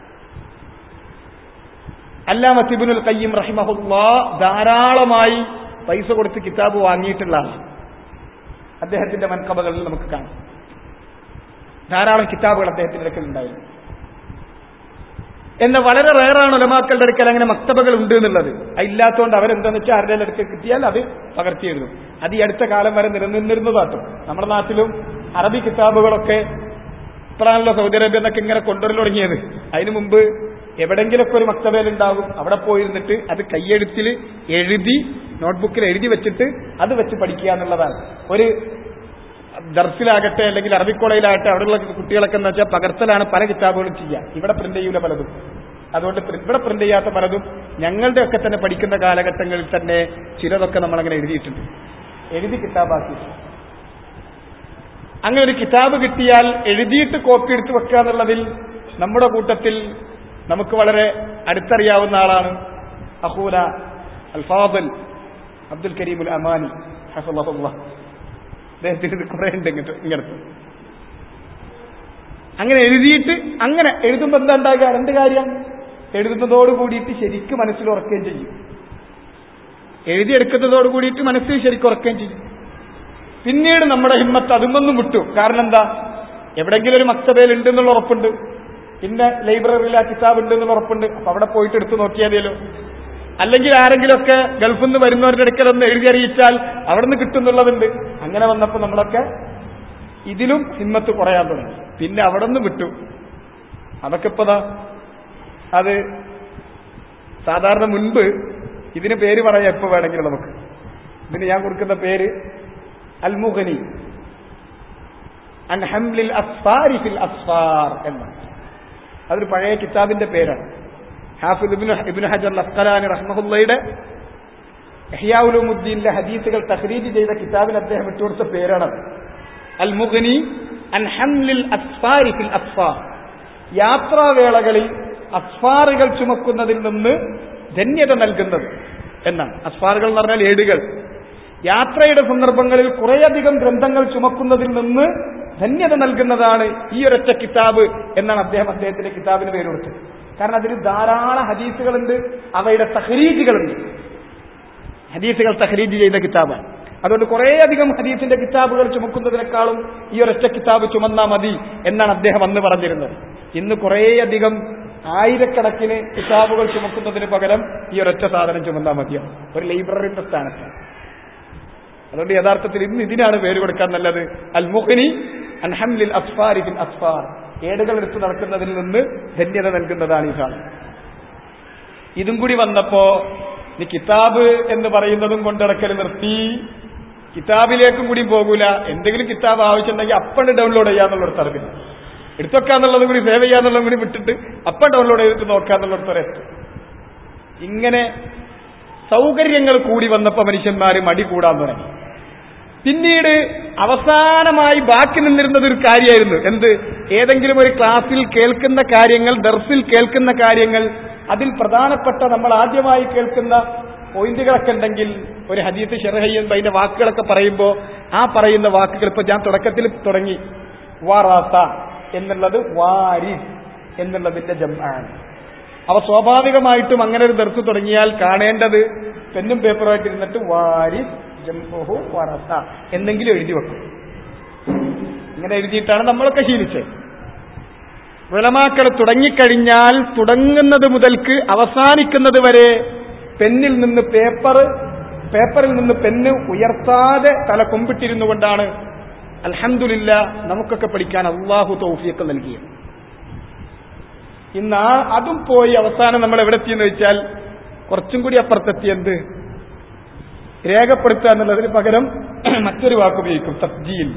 അല്ലാമ തിബിനുൽ കയ്യം റഹിമഹുല്ലാ ധാരാളമായി പൈസ കൊടുത്ത് കിതാബ് വാങ്ങിയിട്ടുള്ള ആളാണ് അദ്ദേഹത്തിന്റെ മൻകബകളിൽ നമുക്ക് കാണാം ധാരാളം കിതാബുകൾ അദ്ദേഹത്തിന്റെ അടുക്കൽ ഉണ്ടായിരുന്നു എന്ന വളരെ റയറാണ് ഒലമാക്കളുടെ അടുക്കൽ അങ്ങനെ മക്തബകൾ ഉണ്ട് എന്നുള്ളത് ഇല്ലാത്തതുകൊണ്ട് അവരെന്താന്ന് വെച്ചാൽ ആരുടെ അടുക്കൽ കിട്ടിയാൽ അത് പകർത്തി എഴുതും അത് ഈ അടുത്ത കാലം വരെ നിലനിന്നിരുന്നതാട്ടും നമ്മുടെ നാട്ടിലും അറബി കിതാബുകളൊക്കെ ഇപ്പോഴാണല്ലോ സൗദി അറേബ്യ എന്നൊക്കെ ഇങ്ങനെ കൊണ്ടുവരൽ തുടങ്ങിയത് അതിനു മുമ്പ് എവിടെങ്കിലൊക്കെ ഒരു മക്തബയിൽ ഉണ്ടാകും അവിടെ പോയിരുന്നിട്ട് അത് കയ്യെഴുത്തിൽ എഴുതി നോട്ട്ബുക്കിൽ എഴുതി വെച്ചിട്ട് അത് വെച്ച് പഠിക്കുക എന്നുള്ളതാണ് ഒരു ദർസിലാകട്ടെ അല്ലെങ്കിൽ അറബി കോളേജിലാകട്ടെ അവിടെയുള്ള കുട്ടികളൊക്കെ എന്ന് വെച്ചാൽ പകർത്തലാണ് പല കിതാബുകളും ചെയ്യുക ഇവിടെ പ്രിന്റ് ചെയ്യൂല പലതും അതുകൊണ്ട് പ്രി- ഇവിടെ പ്രിന്റ് ചെയ്യാത്ത പലതും ഞങ്ങളുടെ ഒക്കെ തന്നെ പഠിക്കുന്ന കാലഘട്ടങ്ങളിൽ തന്നെ ചിലതൊക്കെ നമ്മൾ അങ്ങനെ എഴുതിയിട്ടുണ്ട് എഴുതി കിതാബാക്കി അങ്ങനെ ഒരു കിതാബ് കിട്ടിയാൽ എഴുതിയിട്ട് കോപ്പി എടുത്ത് വെക്കുക എന്നുള്ളതിൽ നമ്മുടെ കൂട്ടത്തിൽ നമുക്ക് വളരെ അടുത്തറിയാവുന്ന ആളാണ് അഹൂല അൽഫാദൽ അബ്ദുൽ കരീമുൽ അമാനി ഹഫളഹുല്ലാ അദ്ദേഹത്തിന് ഇത് കുറെ ഉണ്ട് ഇങ്ങോട്ട് ഇങ്ങനത്തെ അങ്ങനെ എഴുതിയിട്ട് അങ്ങനെ എഴുതുമ്പോൾ എന്താ ഉണ്ടാകുക രണ്ട് കാര്യം എഴുതുന്നതോട് കൂടിയിട്ട് ശരിക്കും മനസ്സിൽ ഉറക്കുകയും ചെയ്യും എഴുതിയെടുക്കുന്നതോട് കൂടിയിട്ട് മനസ്സിൽ ശരിക്കും ഉറക്കുകയും ചെയ്യും പിന്നീട് നമ്മുടെ ഹിമ്മത്ത് അതുമൊന്നും വിട്ടു കാരണം എന്താ എവിടെങ്കിലും ഒരു മക്തബയിൽ ഉണ്ട് എന്നുള്ള ഉറപ്പുണ്ട് പിന്നെ ലൈബ്രറിയിൽ ആ കിതാബ് ഉണ്ട് എന്നുള്ള ഉറപ്പുണ്ട് അപ്പൊ അവിടെ പോയിട്ട് എടുത്തു നോക്കിയാലോ അല്ലെങ്കിൽ ആരെങ്കിലുമൊക്കെ ഗൾഫിൽ നിന്ന് വരുന്നവരുടെ അടുക്കൽ ഒന്ന് എഴുതി അറിയിച്ചാൽ അവിടെ നിന്ന് കിട്ടുന്നുള്ളതുണ്ട് അങ്ങനെ വന്നപ്പോൾ നമ്മളൊക്കെ ഇതിലും ഹിമ്മത്ത് കുറയാൻ തുടങ്ങി പിന്നെ അവിടെ നിന്ന് വിട്ടു അതൊക്കെ ഇപ്പതാ അത് സാധാരണ മുൻപ് ഇതിന് പേര് പറയാം എപ്പോ വേണമെങ്കിലും നമുക്ക് ഇതിന് ഞാൻ കൊടുക്കുന്ന പേര് അൽമുഖനി അൻ ഹംലിൽ അസ്ഫാരി ഫിൽ അസ്ഫാർ എന്നാണ് അതൊരു പഴയ കിതാബിന്റെ പേരാണ് ഹാഫിദ് ഇബ്നു ഇബ്നു ഹജർ അസ്കലാനി റഹ്മഹുല്ലയുടെ എഹ്യാഉലുദ്ദീനിലെ ഹദീസുകൾ തഹ്രീജ് ചെയ്ത കിതാബിന് അദ്ദേഹം ഇട്ടുകൊടുത്ത പേരാണത് അൽ മുഖനി അൻ ഹംലിൽ അസ്ഫാരി ഫിൽ അസ്ഫാർ യാത്രാവേളകളിൽ അസ്ഫാറുകൾ ചുമക്കുന്നതിൽ നിന്ന് ധന്യത നൽകുന്നത് എന്നാണ് അസ്ഫാറുകൾ എന്ന് പറഞ്ഞാൽ ഏടുകൾ യാത്രയുടെ സന്ദർഭങ്ങളിൽ കുറേയധികം ഗ്രന്ഥങ്ങൾ ചുമക്കുന്നതിൽ നിന്ന് ധന്യത നൽകുന്നതാണ് ഈ ഒരൊറ്റ കിതാബ് എന്നാണ് അദ്ദേഹം അദ്ദേഹത്തിന്റെ കിതാബിന് പേര് കൊടുത്തത് കാരണം അതിൽ ധാരാളം ഹദീസുകളുണ്ട് അവയുടെ തഹരീജുകളുണ്ട് ഹദീസുകൾ തഹരീജ് ചെയ്ത കിതാബാണ് അതുകൊണ്ട് കുറേയധികം ഹദീസിന്റെ കിതാബുകൾ ചുമക്കുന്നതിനേക്കാളും ഈ ഒരൊറ്റ കിതാബ് ചുമന്നാ മതി എന്നാണ് അദ്ദേഹം അന്ന് പറഞ്ഞിരുന്നത് ഇന്ന് കുറേയധികം ആയിരക്കണക്കിന് കിതാബുകൾ ചുമക്കുന്നതിന് പകരം ഈ ഒരൊറ്റ സാധനം ചുമന്നാ മതിയാണ് ഒരു ലൈബ്രറിന്റെ സ്ഥാനത്താണ് അതുകൊണ്ട് യഥാർത്ഥത്തിൽ ഇന്ന് ഇതിനാണ് പേര് കൊടുക്കാൻ നല്ലത് അൽ മുഖനി അൻഹംലിൽ അസ്ഫാരി ബിൻ അസ്ഫാർ ഏടുകൾ എടുത്ത് നടക്കുന്നതിൽ നിന്ന് ധന്യത നൽകുന്നതാണ് ഈ സാധനം ഇതും കൂടി വന്നപ്പോ നീ കിതാബ് എന്ന് പറയുന്നതും കൊണ്ടിടക്കൽ നിർത്തി കിതാബിലേക്കും കൂടി പോകൂല എന്തെങ്കിലും കിതാബ് ആവശ്യമുണ്ടെങ്കിൽ അപ്പണ്ട് ഡൗൺലോഡ് ചെയ്യാന്നുള്ളൊരു തരവില്ല എടുത്തൊക്കാന്നുള്ളതും കൂടി സേവ് ചെയ്യാന്നുള്ളതും കൂടി വിട്ടിട്ട് അപ്പം ഡൗൺലോഡ് ചെയ്തിട്ട് നോക്കാന്നുള്ളൊരു തരത്ത് ഇങ്ങനെ സൗകര്യങ്ങൾ കൂടി വന്നപ്പോ മനുഷ്യന്മാർ മടി കൂടാൻ തുടങ്ങി പിന്നീട് അവസാനമായി ബാക്കി നിന്നിരുന്നത് ഒരു കാര്യമായിരുന്നു എന്ത് ഏതെങ്കിലും ഒരു ക്ലാസ്സിൽ കേൾക്കുന്ന കാര്യങ്ങൾ ദർസിൽ കേൾക്കുന്ന കാര്യങ്ങൾ അതിൽ പ്രധാനപ്പെട്ട നമ്മൾ ആദ്യമായി കേൾക്കുന്ന പോയിന്റുകളൊക്കെ ഉണ്ടെങ്കിൽ ഒരു ഹദീത്ത് ഷെറഹ് ചെയ്യുമ്പോൾ അതിന്റെ വാക്കുകളൊക്കെ പറയുമ്പോൾ ആ പറയുന്ന വാക്കുകൾ ഇപ്പൊ ഞാൻ തുടക്കത്തിൽ തുടങ്ങി വാറാത്ത എന്നുള്ളത് വാരി എന്നുള്ളതിന്റെ ജമാണ് അവ സ്വാഭാവികമായിട്ടും അങ്ങനെ ഒരു ദർസ് തുടങ്ങിയാൽ കാണേണ്ടത് പെന്നും പേപ്പറുമായിട്ട് ഇരുന്നിട്ട് വാരി ജംഹു വറസ എന്നെങ്കിലും എഴുതി വെക്കും ഇങ്ങനെ എഴുതിയിട്ടാണ് നമ്മളൊക്കെ ശീലിച്ചത് വിളമാക്കൾ തുടങ്ങിക്കഴിഞ്ഞാൽ തുടങ്ങുന്നത് മുതൽക്ക് അവസാനിക്കുന്നത് വരെ പെന്നിൽ നിന്ന് പേപ്പർ പേപ്പറിൽ നിന്ന് പെന്ന് ഉയർത്താതെ തല കൊമ്പിട്ടിരുന്നു കൊണ്ടാണ് അൽഹന്ദില്ല നമുക്കൊക്കെ പഠിക്കാൻ അള്ളാഹു തൗഫിയൊക്കെ നൽകിയത് ഇന്ന് ആ അതും പോയി അവസാനം നമ്മൾ എവിടെ എത്തിയെന്ന് വെച്ചാൽ കുറച്ചും കൂടി അപ്പുറത്തെത്തി എന്ത് രേഖപ്പെടുത്തുക എന്നുള്ളതിന് പകരം മറ്റൊരു വാക്ക് ഉപയോഗിക്കും തസ്ജീൽ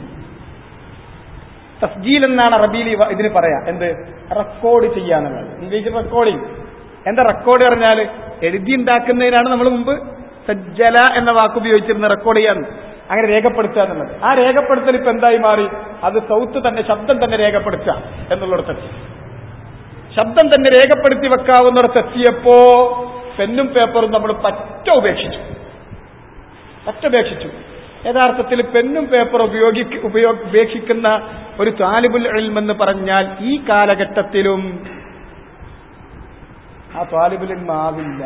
തസ്ജീൽ എന്നാണ് അറബിയിൽ ഇതിന് പറയാ എന്ത് റെക്കോർഡ് ചെയ്യാന്നുള്ളത് ഇംഗ്ലീഷിൽ റെക്കോർഡിംഗ് എന്താ റെക്കോർഡ് പറഞ്ഞാൽ എഴുതി ഉണ്ടാക്കുന്നതിനാണ് നമ്മൾ മുമ്പ് സജ്ജല എന്ന വാക്ക് ഉപയോഗിച്ചിരുന്ന റെക്കോർഡ് ചെയ്യാൻ അങ്ങനെ രേഖപ്പെടുത്തുക എന്നുള്ളത് ആ രേഖപ്പെടുത്തൽ ഇപ്പൊ എന്തായി മാറി അത് സൗത്ത് തന്നെ ശബ്ദം തന്നെ രേഖപ്പെടുത്തുക എന്നുള്ളിടത്തെത്തി ശബ്ദം തന്നെ രേഖപ്പെടുത്തി വെക്കാവുന്നിടത്തെത്തിയപ്പോ പെന്നും പേപ്പറും നമ്മൾ പറ്റ ഉപേക്ഷിച്ചു പറ്റ ഉപേക്ഷിച്ചു യഥാർത്ഥത്തിൽ പെന്നും പേപ്പർ ഉപയോഗി ഉപയോഗ ഉപേക്ഷിക്കുന്ന ഒരു താലിബുൽ എൽമെന്ന് പറഞ്ഞാൽ ഈ കാലഘട്ടത്തിലും ആ താലിബുൽ ആവില്ല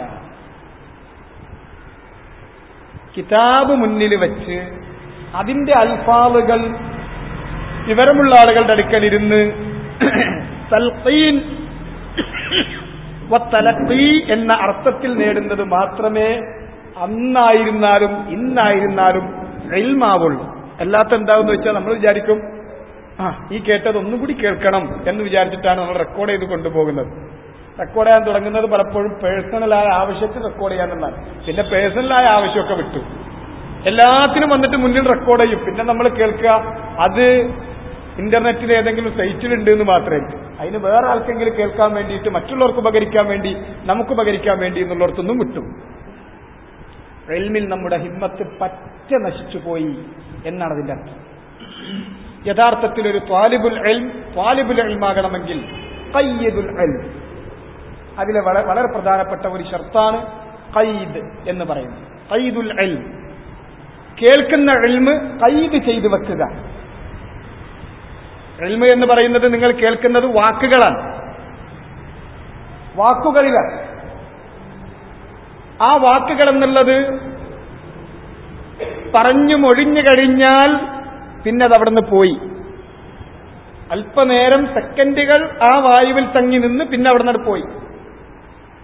കിതാബ് മുന്നിൽ വെച്ച് അതിന്റെ അൽഫാളുകൾ വിവരമുള്ള ആളുകളുടെ അടുക്കലിരുന്ന് തൽഖീൻ വത്തലഖീ എന്ന അർത്ഥത്തിൽ നേടുന്നത് മാത്രമേ അന്നായിരുന്നാലും ഇന്നായിരുന്നാലും എൽമാവുള്ളൂ അല്ലാത്ത എന്താവെന്ന് വെച്ചാൽ നമ്മൾ വിചാരിക്കും ആ ഈ കേട്ടത് ഒന്നും കൂടി കേൾക്കണം എന്ന് വിചാരിച്ചിട്ടാണ് നമ്മൾ റെക്കോർഡ് ചെയ്ത് കൊണ്ടുപോകുന്നത് റെക്കോർഡ് ചെയ്യാൻ തുടങ്ങുന്നത് പലപ്പോഴും പേഴ്സണലായ ആവശ്യത്തിൽ റെക്കോർഡ് ചെയ്യാന്നുള്ളതാണ് പിന്നെ പേഴ്സണലായ ആവശ്യമൊക്കെ വിട്ടു എല്ലാത്തിനും വന്നിട്ട് മുന്നിൽ റെക്കോർഡ് ചെയ്യും പിന്നെ നമ്മൾ കേൾക്കുക അത് ഇന്റർനെറ്റിൽ ഏതെങ്കിലും സൈറ്റിലുണ്ട് എന്ന് മാത്രമായിരിക്കും അതിന് വേറെ ആൾക്കെങ്കിലും കേൾക്കാൻ വേണ്ടിയിട്ട് മറ്റുള്ളവർക്ക് ഉപകരിക്കാൻ വേണ്ടി നമുക്ക് ഉപകരിക്കാൻ വേണ്ടി എന്നുള്ളിടത്തൊന്നും വിട്ടു റെയിൽമിൽ നമ്മുടെ ഹിമ്മത്ത് പറ്റ നശിച്ചു പോയി എന്നാണ് അതിന്റെ അർത്ഥം യഥാർത്ഥത്തിൽ ഒരു ത്വാലിബുൽ എൽം ത്വാലിബുൽ എൽമാകണമെങ്കിൽ കയ്യദുൽ എൽം അതിലെ വളരെ പ്രധാനപ്പെട്ട ഒരു ഷർത്താണ് കയ്ദ് എന്ന് പറയുന്നത് കയ്ദുൽ എൽം കേൾക്കുന്ന എൽമ് കയ്ദ് ചെയ്തു വെക്കുക എൽമ് എന്ന് പറയുന്നത് നിങ്ങൾ കേൾക്കുന്നത് വാക്കുകളാണ് വാക്കുകളിലാണ് ആ വാക്കുകൾ എന്നുള്ളത് പറഞ്ഞു മൊഴിഞ്ഞു കഴിഞ്ഞാൽ പിന്നെ അത് അവിടുന്ന് പോയി അല്പനേരം സെക്കൻഡുകൾ ആ വായുവിൽ തങ്ങി നിന്ന് പിന്നെ അവിടെ നിന്ന് പോയി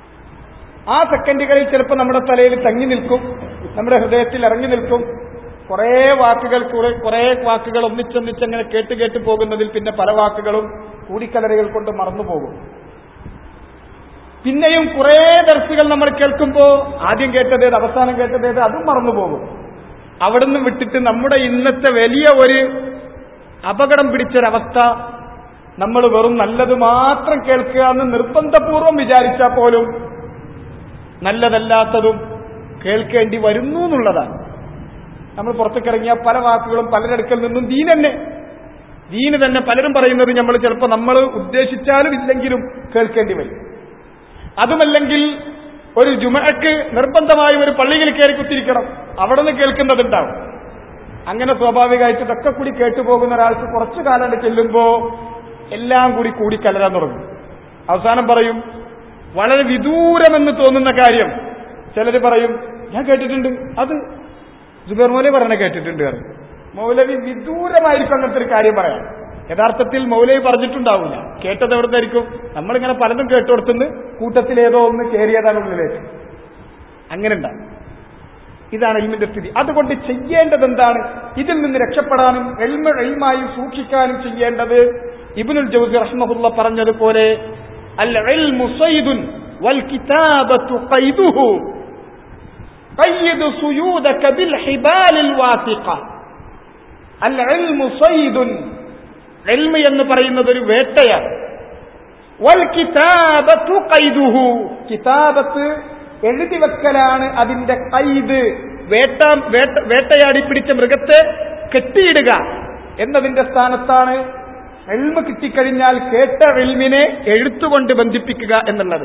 ആ സെക്കൻഡുകളിൽ ചിലപ്പോൾ നമ്മുടെ തലയിൽ തങ്ങി നിൽക്കും നമ്മുടെ ഹൃദയത്തിൽ ഇറങ്ങി നിൽക്കും കുറേ വാക്കുകൾ കുറെ കുറേ വാക്കുകൾ ഒന്നിച്ചൊന്നിച്ചങ്ങനെ കേട്ട് കേട്ട് പോകുന്നതിൽ പിന്നെ പല വാക്കുകളും കൂടിക്കലറുകൾ കൊണ്ട് മറന്നു പോകും പിന്നെയും കുറേ ദർശകൾ നമ്മൾ കേൾക്കുമ്പോൾ ആദ്യം കേട്ടതേത് അവസാനം കേട്ടതേത് അതും മറന്നു പോകും അവിടുന്ന് വിട്ടിട്ട് നമ്മുടെ ഇന്നത്തെ വലിയ ഒരു അപകടം പിടിച്ചൊരവസ്ഥ നമ്മൾ വെറും നല്ലത് മാത്രം കേൾക്കുക എന്ന് നിർബന്ധപൂർവം വിചാരിച്ചാൽ പോലും നല്ലതല്ലാത്തതും കേൾക്കേണ്ടി വരുന്നു എന്നുള്ളതാണ് നമ്മൾ പുറത്തേക്കിറങ്ങിയ പല വാക്കുകളും പലരടുക്കൽ നിന്നും ദീൻ തന്നെ ദീന് തന്നെ പലരും പറയുന്നത് നമ്മൾ ചിലപ്പോൾ നമ്മൾ ഉദ്ദേശിച്ചാലും ഇല്ലെങ്കിലും കേൾക്കേണ്ടി വരും അതുമല്ലെങ്കിൽ ഒരു ജുമക്ക് നിർബന്ധമായും ഒരു പള്ളിയിൽ കയറി കുത്തിരിക്കണം അവിടെ നിന്ന് കേൾക്കുന്നതുണ്ടാവും അങ്ങനെ സ്വാഭാവികമായിട്ട് ഇതൊക്കെ കൂടി കേട്ടുപോകുന്ന ഒരാൾക്ക് കുറച്ചു കാലം ചെല്ലുമ്പോ എല്ലാം കൂടി കൂടി കലരാൻ തുടങ്ങും അവസാനം പറയും വളരെ വിദൂരമെന്ന് തോന്നുന്ന കാര്യം ചിലർ പറയും ഞാൻ കേട്ടിട്ടുണ്ട് അത് ജുബേർ മൗലവി പറഞ്ഞ കേട്ടിട്ടുണ്ട് പറയും മൗലവി വിദൂരമായിരിക്കും അങ്ങനത്തെ ഒരു കാര്യം പറയാം യഥാർത്ഥത്തിൽ മൗലവി പറഞ്ഞിട്ടുണ്ടാവില്ല കേട്ടത് എവിടുന്നായിരിക്കും നമ്മളിങ്ങനെ പലതും കേട്ടുകൊടുത്തുനിന്ന് കൂട്ടത്തിൽ ഏതോ ഒന്ന് കയറിയതാണ് ഉള്ളിലേക്ക് അങ്ങനെ ഉണ്ടാവും ഇതാണ് എൽമിന്റെ സ്ഥിതി അതുകൊണ്ട് ചെയ്യേണ്ടത് എന്താണ് ഇതിൽ നിന്ന് രക്ഷപ്പെടാനും എൽമ എൽമായി സൂക്ഷിക്കാനും ചെയ്യേണ്ടത് ഇബിനുൽ ജൗസി റഹ്മഹുല്ല പറഞ്ഞതുപോലെ അൽ ഇൽമു സൈദുൻ വൽ കിതാബത്തു ഖൈദുഹു قيد صيودك بالحبال الواثقة العلم صيد علم എന്ന് പറയുന്നത് ഒരു വേട്ടയാണ് വൽ കിതാബത്തു ഖൈദുഹു കിതാബത്ത് എഴുതി വെക്കലാണ് അതിന്റെ കൈത് വേട്ട വേട്ട വേട്ടയാടി പിടിച്ച മൃഗത്തെ കെട്ടിയിടുക എന്നതിന്റെ സ്ഥാനത്താണ് എൽമ കിട്ടിക്കഴിഞ്ഞാൽ കേട്ട എൽമിനെ എഴുത്തുകൊണ്ട് ബന്ധിപ്പിക്കുക എന്നുള്ളത്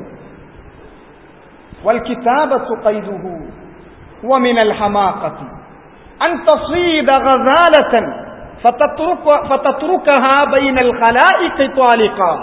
والكتابة قيده ومن الحماقة أن تصيد غزالة فتترك فتتركها بين الخلائق طالقا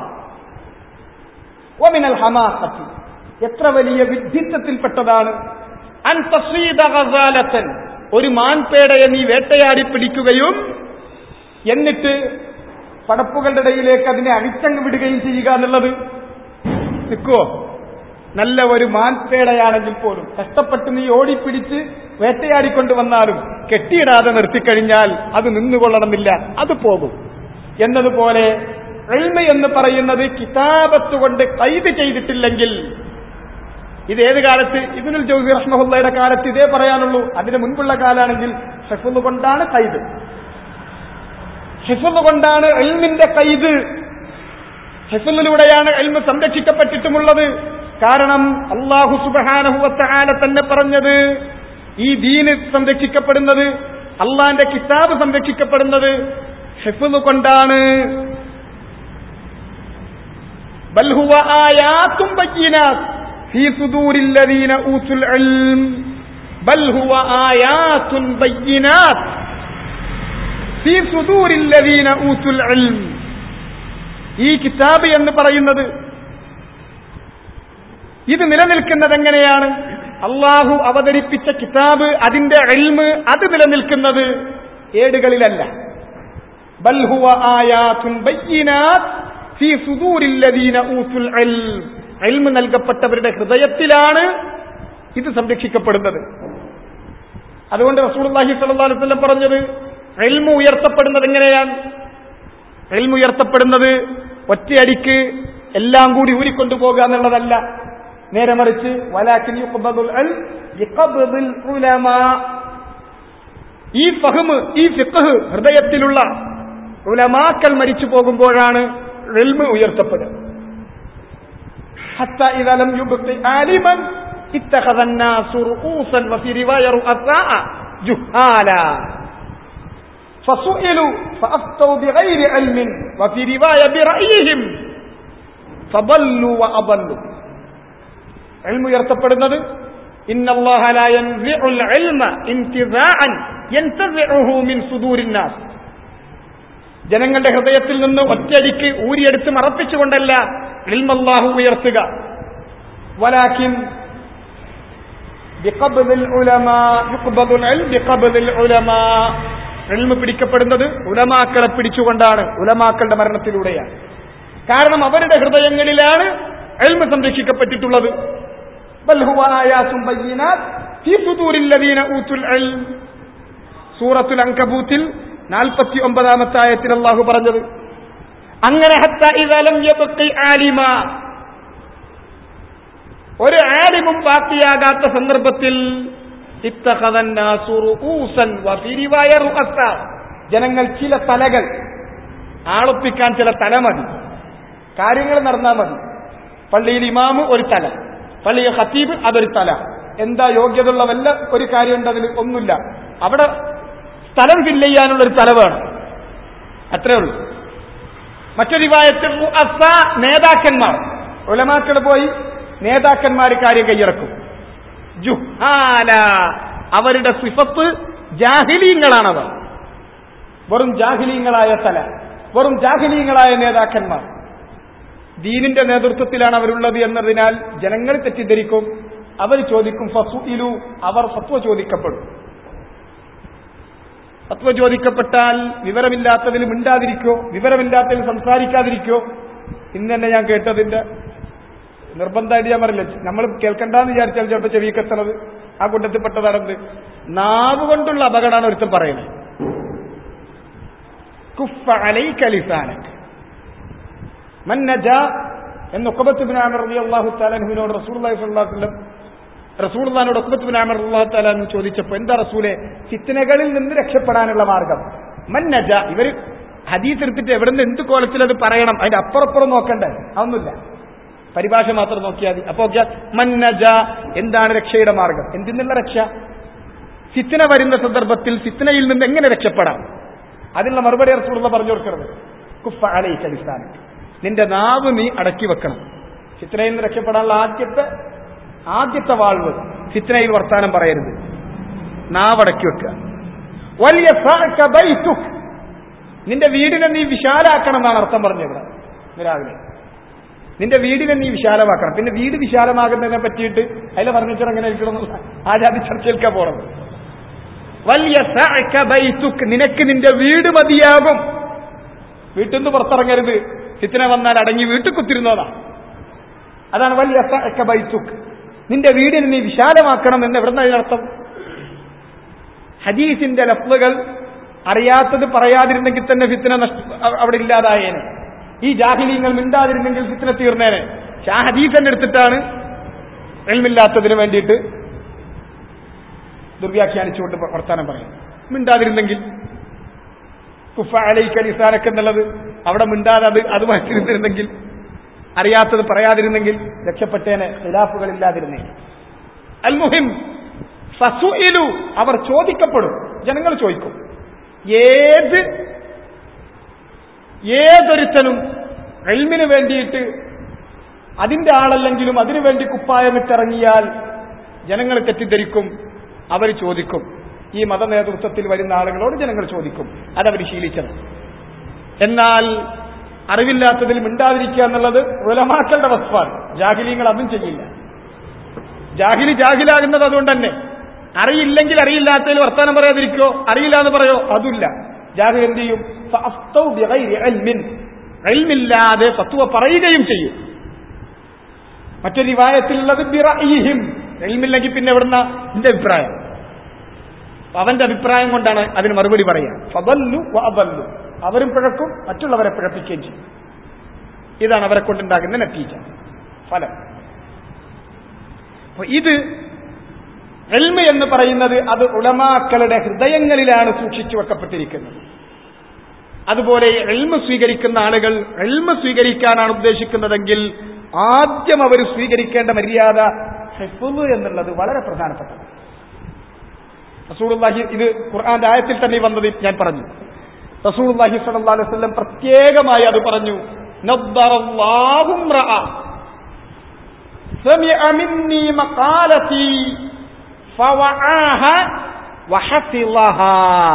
ومن الحماقة എത്ര വലിയ വിഡ്ഢിത്തത്തിൽപ്പെട്ടതാണ് അൻ തസ്വീദ ഗസാലത്തൻ ഒരു മാൻപേടയെ നീ വേട്ടയാടി പിടിക്കുകയും എന്നിട്ട് പടപ്പുകളുടെ ഇടയിലേക്ക് അതിനെ അഴിച്ചങ്ങ് വിടുകയും ചെയ്യുക എന്നുള്ളത് നിൽക്കുവോ നല്ല ഒരു മാൻപേടയാണെങ്കിൽ പോലും കഷ്ടപ്പെട്ട് നീ ഓടിപ്പിടിച്ച് വേട്ടയാടിക്കൊണ്ട് വന്നാലും കെട്ടിയിടാതെ നിർത്തിക്കഴിഞ്ഞാൽ അത് നിന്നുകൊള്ളണമെന്നില്ല അത് പോകും എന്നതുപോലെ എൽമ എന്ന് പറയുന്നത് കിതാബത്ത് കൊണ്ട് കൈത് ചെയ്തിട്ടില്ലെങ്കിൽ ഇത് ഏത് കാലത്ത് ഇബിനുൽ ജൗസി റഹ്മഹുല്ലയുടെ കാലത്ത് ഇതേ പറയാനുള്ളൂ അതിന് മുൻപുള്ള കാലാണെങ്കിൽ ഷെഫുന്ന് കൊണ്ടാണ് കൈത് ഹിഫുന്ന് കൊണ്ടാണ് എൽമിന്റെ കൈത് ഹിഫുന്നിലൂടെയാണ് എൽമ് സംരക്ഷിക്കപ്പെട്ടിട്ടുമുള്ളത് കാരണം അള്ളാഹു സുബഹാനഹുവത്താല തന്നെ പറഞ്ഞത് ഈ ദീന് സംരക്ഷിക്കപ്പെടുന്നത് അള്ളാന്റെ കിതാബ് സംരക്ഷിക്കപ്പെടുന്നത് ഹിഫുന്ന് കൊണ്ടാണ് ബൽഹുവ ആയാത്തും ബയ്യിനാത്ത് في صدور الذين أوتوا العلم بل هو آيات بينات في صدور الذين أوتوا العلم ഈ കിതാബ് എന്ന് പറയുന്നത് ഇത് നിലനിൽക്കുന്നത് എങ്ങനെയാണ് അള്ളാഹു അവതരിപ്പിച്ച കിതാബ് അതിന്റെ എൽമ് അത് നിലനിൽക്കുന്നത് ഏടുകളിലല്ല ബൽഹുവ ആയാത്തുൻ ബയ്യിനാത്ത് ഫീ സുദൂരില്ലദീന ഊത്തുൽ ഇൽം ഇൽമ് നൽകപ്പെട്ടവരുടെ ഹൃദയത്തിലാണ് ഇത് സംരക്ഷിക്കപ്പെടുന്നത് അതുകൊണ്ട് റസൂലുള്ളാഹി സ്വല്ലല്ലാഹു അലൈഹി വസല്ലം പറഞ്ഞത് ഇൽമ് ഉയർത്തപ്പെടുന്നത് എങ്ങനെയാണ് ഇൽമ് ഉയർത്തപ്പെടുന്നത് ഒറ്റയടിക്ക് എല്ലാം കൂടി ഊരിക്കൊണ്ടുപോകുക എന്നുള്ളതല്ല നേരെ മറിച്ച് വലാക്കിൻ യുഖ്ബദുൽ ഇൽം ബിഖബ്ദിൽ ഉലമാ ഈ ഫഹ്മ് ഈ ഫിഖ്ഹ് ഹൃദയത്തിലുള്ള ഉലമാക്കൾ മരിച്ചു പോകുമ്പോഴാണ് ഇൽമ് ഉയർത്തപ്പെടുക حتى إذا لم يبق عالما اتخذ الناس رؤوسا وفي رواية رؤساء جهالا فسئلوا فأفتوا بغير علم وفي رواية برأيهم فضلوا وأضلوا علم يرتبط إن الله لا ينزع العلم انتزاعا ينتزعه من صدور الناس ജനങ്ങളുടെ ഹൃദയത്തിൽ നിന്ന് ഒറ്റയടിക്ക് ഊരിയെടുത്ത് മറപ്പിച്ചുകൊണ്ടല്ല ഇൽമല്ലാഹു ഉയർത്തുക വലാക്കിൻ ഇൽമ പിടിക്കപ്പെടുന്നത് ഉലമാക്കളെ പിടിച്ചുകൊണ്ടാണ് ഉലമാക്കളുടെ മരണത്തിലൂടെയാണ് കാരണം അവരുടെ ഹൃദയങ്ങളിലാണ് എൽമ സംരക്ഷിക്കപ്പെട്ടിട്ടുള്ളത് സൂറത്തുൽ അങ്കബൂത്തിൽ നാൽപ്പത്തി ഒമ്പതാമത്തെ ആയത്തിൽ അള്ളാഹു പറഞ്ഞത് അങ്ങനെ ഹത്ത ഇതലം യബ്ഖി ആലിമ ഒരു ആലിമും ബാക്കിയാകാത്ത സന്ദർഭത്തിൽ ഇത്തഖദൻ നാസു റൂസൻ വഫി റിവായ റുഅസ. ജനങ്ങൾ ചില തലകൾ ആളൊപ്പിക്കാൻ ചില തല മതി കാര്യങ്ങൾ നടന്നാൽ മതി പള്ളിയിൽ ഇമാമ് ഒരു തല പള്ളിയിൽ ഖത്തീബ് അതൊരു തല എന്താ യോഗ്യതയുള്ള വല്ല ഒരു കാര്യമുണ്ട് അതിൽ ഒന്നുമില്ല അവിടെ സ്ഥലം ഫില്ല് ചെയ്യാനുള്ള ഒരു തല വേണം അത്രേ ഉള്ളൂ മറ്റൊരു വിവാഹത്തിൽ റുഅസ നേതാക്കന്മാർ ഉലമാക്കൾ പോയി നേതാക്കന്മാർ കാര്യം കൈയിറക്കും ജുഹാല അവരുടെ സിഫത്ത് ജാഹിലീങ്ങളാണവർ വെറും ജാഹിലീങ്ങളായ തല വെറും ജാഹിലീങ്ങളായ നേതാക്കന്മാർ ദീനിന്റെ നേതൃത്വത്തിലാണ് അവരുള്ളത് എന്നതിനാൽ ജനങ്ങൾ തെറ്റിദ്ധരിക്കും അവർ ചോദിക്കും ഫസുഇലു അവർ ഫത്വ ചോദിക്കപ്പെടും ഫത്വ ചോദിക്കപ്പെട്ടാൽ വിവരമില്ലാത്തതിൽ മിണ്ടാതിരിക്കോ വിവരമില്ലാത്തതിൽ സംസാരിക്കാതിരിക്കോ ഇന്ന് തന്നെ ഞാൻ കേട്ടതിന്റെ നിർബന്ധമായിട്ട് ഞാൻ പറയില്ല നമ്മൾ കേൾക്കണ്ടെന്ന് വിചാരിച്ചാൽ ചിലപ്പോൾ ചെവിക്കെത്തണത് ആ കൂട്ടത്തിൽപ്പെട്ടതാണെന്ത് നാവ് കൊണ്ടുള്ള അപകടമാണ് ഒരുത്തൻ പറയുന്നത് കുഫ അലൈക ലിസാനക് മൻ നജാ എന്ന് ഉഖബത്ത് ബിൻ ആമിർ റളിയല്ലാഹു തആല അൻഹുവിനോട് റസൂലുള്ളാഹി സ്വല്ലല്ലാഹു അലൈഹി വസല്ലം റസൂലുള്ളാഹിനോട് ഉഖബത്ത് ബിൻ ആമിർ റളിയല്ലാഹു തആല അൻഹു ചോദിച്ചപ്പോൾ എന്താ റസൂലെ ഫിത്നകളിൽ നിന്ന് രക്ഷപ്പെടാനുള്ള മാർഗം മൻ നജാ ഇവര് ഹദീസ് എടുത്തിട്ട് എവിടെ നിന്ന് എന്ത് കോലത്തിൽ അത് പറയണം അതിന്റെ അപ്പുറപ്പുറം നോക്കണ്ടേ അതൊന്നുമില്ല പരിഭാഷ മാത്രം നോക്കിയാൽ മതി അപ്പോ മന്നജ എന്താണ് രക്ഷയുടെ മാർഗം എന്തിനുള്ള രക്ഷ ഫിത്തിന വരുന്ന സന്ദർഭത്തിൽ ഫിത്തിനയിൽ നിന്ന് എങ്ങനെ രക്ഷപ്പെടാം അതിനുള്ള മറുപടി റസൂലുള്ള പറഞ്ഞു കൊടുക്കുന്നത് കുഫ അലൈക്ക് അടിസ്ഥാനം നിന്റെ നാവ് നീ അടക്കി വെക്കണം ഫിത്തിനയിൽ നിന്ന് രക്ഷപ്പെടാനുള്ള ആദ്യത്തെ ആദ്യത്തെ വാൾവ് ഫിത്തിനയിൽ വർത്താനം പറയരുത് നാവ് അടക്കി വെക്കുക വലിയ നിന്റെ വീടിനെ നീ വിശാലാക്കണം എന്നാണ് അർത്ഥം പറഞ്ഞത് ഇവിടെ ഇന്ന് രാവിലെ നിന്റെ വീടിനെ നീ വിശാലമാക്കണം പിന്നെ വീട് വിശാലമാകുന്നതിനെ പറ്റിയിട്ട് അതിലെ ഫർണിച്ചർ എങ്ങനെ ഇരിക്കണം എന്നുള്ള ആ ജാതി ചർച്ചയിൽക്കാ പോണത് വലിയ ബൈത്തുക്ക് നിനക്ക് നിന്റെ വീട് മതിയാകും വീട്ടിൽ നിന്ന് പുറത്തിറങ്ങരുത് ഫിത്തിന വന്നാൽ അടങ്ങി വീട്ടിൽ കുത്തിരുന്നതാ അതാണ് വലിയ ബൈത്തുക്ക് നിന്റെ വീടിനെ നീ വിശാലമാക്കണം എന്ന് എവിടെ അർത്ഥം ഹദീസിന്റെ ലഫ്ലുകൾ അറിയാത്തത് പറയാതിരുന്നെങ്കിൽ തന്നെ ഫിത്തിന നഷ്ട അവിടെ ഇല്ലാതായേനെ ഈ ജാഹിലീങ്ങൾ മിണ്ടാതിരുന്നെങ്കിൽ ഫിത്തിന തീർന്നേനെ പക്ഷെ ആ ഹദീസ് തന്നെ എടുത്തിട്ടാണ് എൽമില്ലാത്തതിന് വേണ്ടിയിട്ട് ദുർവ്യാഖ്യാനിച്ചുകൊണ്ട് വർത്താനം പറയും മിണ്ടാതിരുന്നെങ്കിൽ കുഫ അലൈക്ക് അലിസാനക്ക് എന്നുള്ളത് അവിടെ മിണ്ടാതെ അത് അത് മനസ്സിരുന്നിരുന്നെങ്കിൽ അറിയാത്തത് പറയാതിരുന്നെങ്കിൽ രക്ഷപ്പെട്ടേനെ ഖിലാഫുകളില്ലാതിരുന്നേ അൽമുഹിം ഫസുഇലു അവർ ചോദിക്കപ്പെടും ജനങ്ങൾ ചോദിക്കും ഏത് ഏതൊരുത്തനും എൽമിന് വേണ്ടിയിട്ട് അതിന്റെ ആളല്ലെങ്കിലും അതിനു വേണ്ടി കുപ്പായമിട്ടിറങ്ങിയാൽ ജനങ്ങൾ തെറ്റിദ്ധരിക്കും അവർ ചോദിക്കും ഈ മത നേതൃത്വത്തിൽ വരുന്ന ആളുകളോട് ജനങ്ങൾ ചോദിക്കും അതവർ ശീലിച്ചത് എന്നാൽ അറിവില്ലാത്തതിൽ മിണ്ടാതിരിക്കുക എന്നുള്ളത് ഉലമാക്കളുടെ വസ്തുവാണ് ജാഹിലീങ്ങൾ അതും ചെയ്യില്ല ജാഹിലി ജാഹിലാകുന്നത് അതുകൊണ്ട് തന്നെ അറിയില്ലെങ്കിൽ അറിയില്ലാത്തതിൽ വർത്തമാനം പറയാതിരിക്കോ അറിയില്ല എന്ന് പറയോ അതുമില്ല ജാഹിൽ എന്ത് ചെയ്യും ഫഅഫ്തൗ ബിഗൈരി ഇൽമിൻ. ഇൽമില്ലാതെ ഫത്വ പറയുകയും ചെയ്യും മറ്റൊരു റിവായത്തിലുള്ളത് ബിറഇഹിം ഇൽമില്ലെങ്കിൽ പിന്നെ എവിടുന്ന എന്റെ അഭിപ്രായം അവന്റെ അഭിപ്രായം കൊണ്ടാണ് അതിന് മറുപടി പറയാം ഫബല്ലു വഅബല്ലു അവരും പിഴക്കും മറ്റുള്ളവരെ പിഴപ്പിക്കുകയും ചെയ്യും ഇതാണ് അവരെ കൊണ്ടുണ്ടാകുന്ന നത്തീജ ഫലം അപ്പൊ ഇത് എൽമ എന്ന് പറയുന്നത് അത് ഉളമാക്കളുടെ ഹൃദയങ്ങളിലാണ് സൂക്ഷിച്ചു വെക്കപ്പെട്ടിരിക്കുന്നത് അതുപോലെ എൽമ സ്വീകരിക്കുന്ന ആളുകൾ എൽമ സ്വീകരിക്കാനാണ് ഉദ്ദേശിക്കുന്നതെങ്കിൽ ആദ്യം അവർ സ്വീകരിക്കേണ്ട മര്യാദ ഹിഫ്ള് എന്നുള്ളത് വളരെ പ്രധാനപ്പെട്ടതാണ് റസൂലുള്ളാഹി ഇത് ഖുർആന്റെ ആയത്തിൽ തന്നെ വന്നത് ഞാൻ പറഞ്ഞു റസൂലുള്ളാഹി സ്വല്ലല്ലാഹു അലൈഹി വസല്ലം പ്രത്യേകമായി അത് പറഞ്ഞു നദ്ദറല്ലാഹു റഅ സമിഅ മിന്നി മഖാലതി ഫവആഹ വഹഫിളഹാ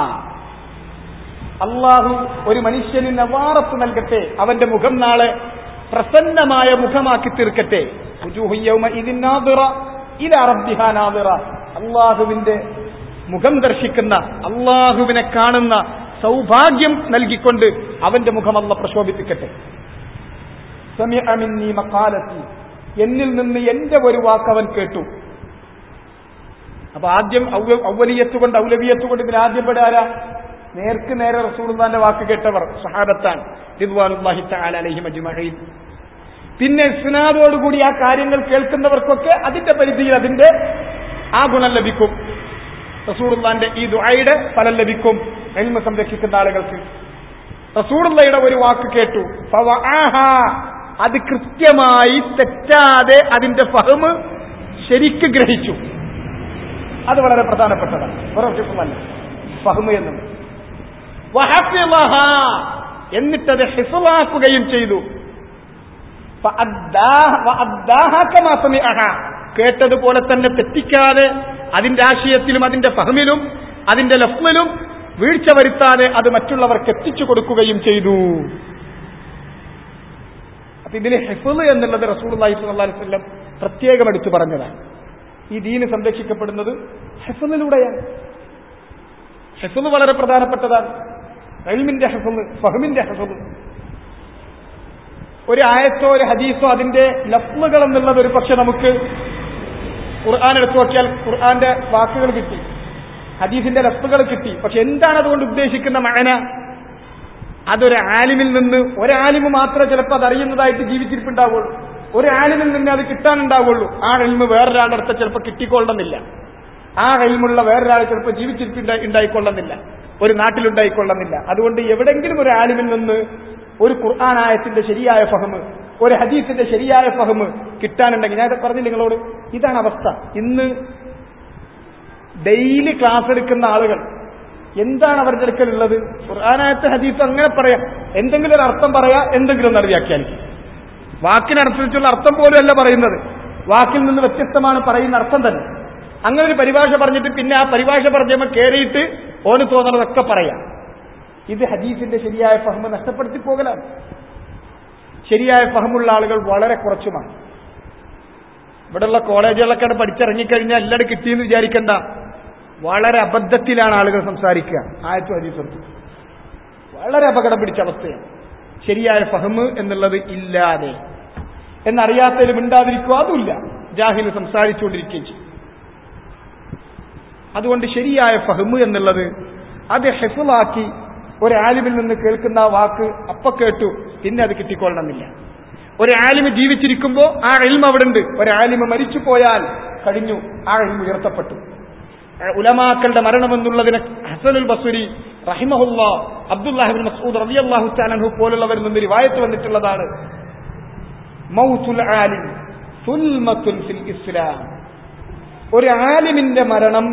അള്ളാഹു ഒരു മനുഷ്യന് നവാറത്ത് നൽകട്ടെ അവന്റെ മുഖം നാളെ പ്രസന്നമായ മുഖമാക്കി തീർക്കട്ടെ ഉജൂഹു യൗമഇദിൻ നാദിറ ഇലാ റബ്ബിഹാ നാദിറ അള്ളാഹുവിന്റെ മുഖം ദർശിക്കുന്ന അള്ളാഹുവിനെ കാണുന്ന സൗഭാഗ്യം നൽകിക്കൊണ്ട് അവന്റെ മുഖം അല്ല പ്രശോഭിപ്പിക്കട്ടെ സമിഅ മിന്നി മഖാലത്തി എന്നിൽ നിന്ന് എന്റെ ഒരു വാക്ക് അവൻ കേട്ടു അപ്പൊ ആദ്യം ഔവ- ഔവലിയത്ത് കൊണ്ട് ഔലവിയത്ത് കൊണ്ട് ഇതിൽ ആദ്യം പെടാരാ നേർക്ക് നേരെ റസൂലുള്ളാന്റെ വാക്ക് കേട്ടവർ സഹാബത്താൻ റിദ്വാനുല്ലാഹി തആല അലൈഹിം അജ്മഈൻ പിന്നെ ഇസ്നാദോടുകൂടി ആ കാര്യങ്ങൾ കേൾക്കുന്നവർക്കൊക്കെ അതിന്റെ പരിധിയിൽ അതിന്റെ ആ ഗുണം ലഭിക്കും റസൂറുള്ളാന്റെ ഈ ദുആയുടെ ഫലം ലഭിക്കും എൽമ സംരക്ഷിക്കുന്ന ആളുകൾക്ക് റസൂറുള്ളയുടെ ഒരു വാക്ക് കേട്ടു ഫവആഹ. അത് കൃത്യമായി തെറ്റാതെ അതിന്റെ ഫഹമ് ശരിക്ക് ഗ്രഹിച്ചു അത് വളരെ പ്രധാനപ്പെട്ടതാണ് ഉറപ്പിക്കുമല്ല ഫഹ്മ് എന്നത് വഹഫിളഹ. എന്നിട്ടത് ഹിഫുവാക്കുകയും ചെയ്തു ഫഅദ്ദാഹ- വഅദ്ദാഹ കമാ സമിഅഹ. കേട്ടതുപോലെ തന്നെ തെറ്റിക്കാതെ അതിന്റെ ആശയത്തിലും അതിന്റെ ഫഹമിലും അതിന്റെ ലഫ്മിലും വീഴ്ച വരുത്താതെ അത് മറ്റുള്ളവർക്ക് എത്തിച്ചു കൊടുക്കുകയും ചെയ്തു അപ്പൊ ഇതിൽ ഹെഫുൽ എന്നുള്ളത് റസൂൽ അലൈഹി വസല്ലം പ്രത്യേകം എടുത്തു പറഞ്ഞതാണ് ഈ ദീന് സംരക്ഷിക്കപ്പെടുന്നത് ഹെഫുലിലൂടെയാണ് ഹെഫുൽ വളരെ പ്രധാനപ്പെട്ടതാണ് എൽമിന്റെ ഹെഫുൽ ഫഹമിന്റെ ഹെഫുൽ ഒരു ആയത്തോ ഒരു ഹദീസോ അതിന്റെ ലഫ്ലുകൾ എന്നുള്ളത് ഒരു പക്ഷെ നമുക്ക് ഖുർആൻ എടുത്തു നോക്കിയാൽ ഖുർആന്റെ വാക്കുകൾ കിട്ടി ഹദീസിന്റെ ലഫ്ലുകൾ കിട്ടി പക്ഷെ എന്താണ് അതുകൊണ്ട് ഉദ്ദേശിക്കുന്ന മഴന അതൊരു ആലിമിൽ നിന്ന് ഒരാലിമ് മാത്രമേ ചിലപ്പോൾ അതറിയുന്നതായിട്ട് ജീവിച്ചിരിപ്പുണ്ടാവുള്ളൂ ഒരു ആലിമിൽ നിന്ന് അത് കിട്ടാനുണ്ടാവുള്ളൂ ആ എൽമ് വേറൊരാളുടെ അടുത്ത് ചിലപ്പോൾ കിട്ടിക്കൊള്ളുന്നില്ല ആ എൽമുള്ള വേറൊരാൾ ചിലപ്പോൾ ജീവിച്ചിരിപ്പുണ്ട ഉണ്ടായിക്കൊള്ളുന്നില്ല ഒരു നാട്ടിലുണ്ടായിക്കൊള്ളുന്നില്ല അതുകൊണ്ട് എവിടെങ്കിലും ഒരു ആലിമിൽ നിന്ന് ഒരു ഖുർആൻ ആയത്തിന്റെ ശരിയായ ഫഹമ് ഒരു ഹദീസിന്റെ ശരിയായ ഫഹമ് കിട്ടാനുണ്ടെങ്കിൽ ഞാൻ പറഞ്ഞില്ല നിങ്ങളോട് ഇതാണ് അവസ്ഥ ഇന്ന് ഡെയിലി ക്ലാസ് എടുക്കുന്ന ആളുകൾ എന്താണ് അവരുടെ അടുക്കലുള്ളത് ഖുർആാനായത്തെ ഹദീസ് അങ്ങനെ പറയാം എന്തെങ്കിലും ഒരു അർത്ഥം പറയാ എന്തെങ്കിലും ഒന്ന് വ്യാഖ്യാനിക്കും വാക്കിനനുസരിച്ചുള്ള അർത്ഥം പോലും അല്ല പറയുന്നത് വാക്കിൽ നിന്ന് വ്യത്യസ്തമാണ് പറയുന്ന അർത്ഥം തന്നെ അങ്ങനെ ഒരു പരിഭാഷ പറഞ്ഞിട്ട് പിന്നെ ആ പരിഭാഷ പറഞ്ഞപ്പോൾ കയറിയിട്ട് ഓന് തോന്നുന്നതൊക്കെ പറയാം ഇത് ഹദീസിന്റെ ശരിയായ ഫഹമ് നഷ്ടപ്പെടുത്തി പോകലാണ് ശരിയായ ഫഹമുള്ള ആളുകൾ വളരെ കുറച്ചുമാണ് ഇവിടെയുള്ള കോളേജുകളൊക്കെ പഠിച്ചിറങ്ങിക്കഴിഞ്ഞാൽ എല്ലാവരും കിട്ടിയെന്ന് വിചാരിക്കണ്ട വളരെ അബദ്ധത്തിലാണ് ആളുകൾ സംസാരിക്കുക ആയത്തു ഹദീസത്ത് വളരെ അപകടം പിടിച്ച അവസ്ഥയാണ് ശരിയായ ഫഹമ് എന്നുള്ളത് ഇല്ലാതെ എന്നറിയാത്തതിൽ മിണ്ടാതിരിക്കുക അതുമില്ല ജാഹിൽ സംസാരിച്ചുകൊണ്ടിരിക്കുകയും ചെയ്യും അതുകൊണ്ട് ശരിയായ ഫഹമ് എന്നുള്ളത് അത് ഹെഫുലാക്കി ഒരു ആലിമിൽ നിന്ന് കേൾക്കുന്ന ആ വാക്ക് അപ്പ കേട്ടു പിന്നെ അത് കിട്ടിക്കൊള്ളണമെന്നില്ല ഒരു ആലിമ് ജീവിച്ചിരിക്കുമ്പോൾ ആ എൽമ അവിടെ ഉണ്ട് ഒരു ആലിമ് മരിച്ചു പോയാൽ കഴിഞ്ഞു ആ എൽമ ഉയർത്തപ്പെട്ടു ഉലമാക്കളുടെ മരണമെന്നുള്ളതിന് ഹസനുൽ ബസുരി റഹിമഹുല്ല അബ്ദുല്ലാഹിബിൻ മസൂദ് റളിയല്ലാഹു തആലഹു പോലുള്ളവരിൽ നിന്ന് റിവായത്ത് വന്നിട്ടുള്ളതാണ് മൗത്തുൽ ആലിം സുൽമത്തുൻ ഫിൽ ഇസ്ലാം ഒരു ആലിമിന്റെ മരണം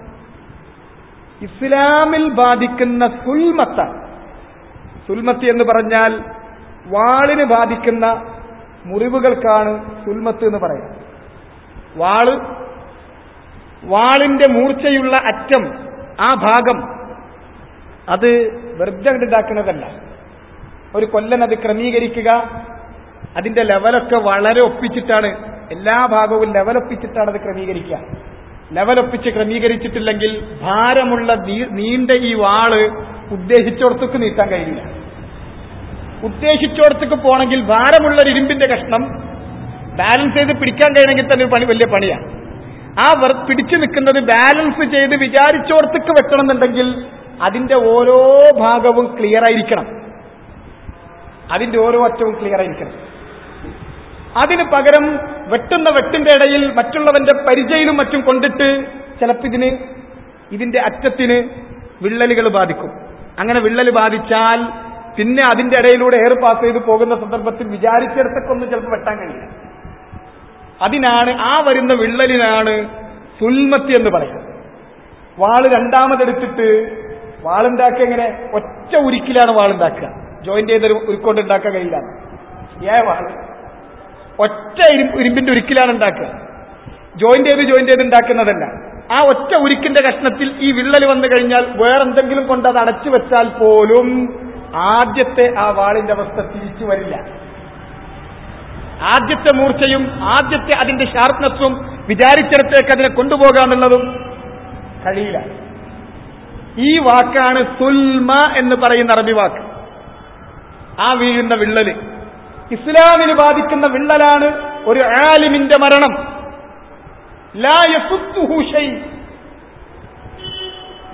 ഇസ്ലാമിൽ ബാധിക്കുന്ന സുൽമത്ത സുൽമത്ത് എന്ന് പറഞ്ഞാൽ വാളിന് ബാധിക്കുന്ന മുറിവുകൾക്കാണ് സുൽമത്ത് എന്ന് പറയുന്നത് വാള് വാളിന്റെ മൂർച്ചയുള്ള അറ്റം ആ ഭാഗം അത് വെറുതെ ഉണ്ടാക്കുന്നതല്ല ഒരു കൊല്ലൻ അത് ക്രമീകരിക്കുക അതിന്റെ ലെവലൊക്കെ വളരെ ഒപ്പിച്ചിട്ടാണ് എല്ലാ ഭാഗവും ലെവലൊപ്പിച്ചിട്ടാണ് അത് ക്രമീകരിക്കുക ലെവലൊപ്പിച്ച് ക്രമീകരിച്ചിട്ടില്ലെങ്കിൽ ഭാരമുള്ള നീ- നീണ്ട ഈ വാള് ഉദ്ദേശിച്ചോടത്തേക്ക് നീട്ടാൻ കഴിയില്ല ഉദ്ദേശിച്ചോടത്തേക്ക് പോണെങ്കിൽ ഭാരമുള്ള ഒരു ഇരുമ്പിന്റെ കഷ്ണം ബാലൻസ് ചെയ്ത് പിടിക്കാൻ കഴിയണമെങ്കിൽ തന്നെ ഒരു പണി വലിയ പണിയാണ് ആ വെർ പിടിച്ചു നിൽക്കുന്നത് ബാലൻസ് ചെയ്ത് വിചാരിച്ചോടത്തേക്ക് വെക്കണം എന്നുണ്ടെങ്കിൽ അതിന്റെ ഓരോ ഭാഗവും ക്ലിയർ ആയിരിക്കണം അതിന്റെ ഓരോ അറ്റവും ക്ലിയർ ആയിരിക്കണം അതിന് പകരം വെട്ടുന്ന വെട്ടിന്റെ ഇടയിൽ മറ്റുള്ളവന്റെ പരിചയിലും മറ്റും കൊണ്ടിട്ട് ചിലപ്പോൾ ഇതിന് ഇതിന്റെ അറ്റത്തിന് വിള്ളലുകൾ ബാധിക്കും അങ്ങനെ വിള്ളൽ ബാധിച്ചാൽ പിന്നെ അതിന്റെ ഇടയിലൂടെ എയർ പാസ് ചെയ്ത് പോകുന്ന സന്ദർഭത്തിൽ വിചാരിച്ചിടത്തൊക്കെ ചിലപ്പോൾ വെട്ടാൻ കഴിയില്ല അതിനാണ് ആ വരുന്ന വിള്ളലിനാണ് സുൽമത്തി എന്ന് പറയുന്നത് വാള് രണ്ടാമതെടുത്തിട്ട് വാളുണ്ടാക്കുക എങ്ങനെ ഒറ്റ ഉരുക്കിലാണ് വാളുണ്ടാക്കുക ജോയിന്റ് ചെയ്തൊരു ഉരുക്കൊണ്ട് ഉണ്ടാക്കാൻ കഴിയില്ല ഏ വാള് ഒറ്റ ഇരു- ഇരുമ്പിന്റെ ഉരുക്കിലാണ് ഉണ്ടാക്കുക ജോയിന്റ് ചെയ്ത് ജോയിന്റ് ചെയ്ത് ഉണ്ടാക്കുന്നതല്ല ആ ഒറ്റ ഉരുക്കിന്റെ കഷ്ണത്തിൽ ഈ വിള്ളൽ വന്നു കഴിഞ്ഞാൽ വേറെന്തെങ്കിലും കൊണ്ട് അത് അടച്ചു വെച്ചാൽ പോലും ആദ്യത്തെ ആ വാളിന്റെ അവസ്ഥ തിരിച്ചു വരില്ല ആദ്യത്തെ മൂർച്ചയും ആദ്യത്തെ അതിന്റെ ഷാർപ്നെസ്സും വിചാരിച്ചിടത്തേക്ക് അതിനെ കൊണ്ടുപോകാന്നുള്ളതും കഴിയില്ല ഈ വാക്കാണ് സുൽമ എന്ന് പറയുന്ന അറബി വാക്ക് ആ വീഴുന്ന വിള്ളല് ഇസ്ലാമിന് ബാധിക്കുന്ന വിള്ളലാണ് ഒരു ആലിമിന്റെ മരണം ലാ യസുത്തുഹു ഷൈ.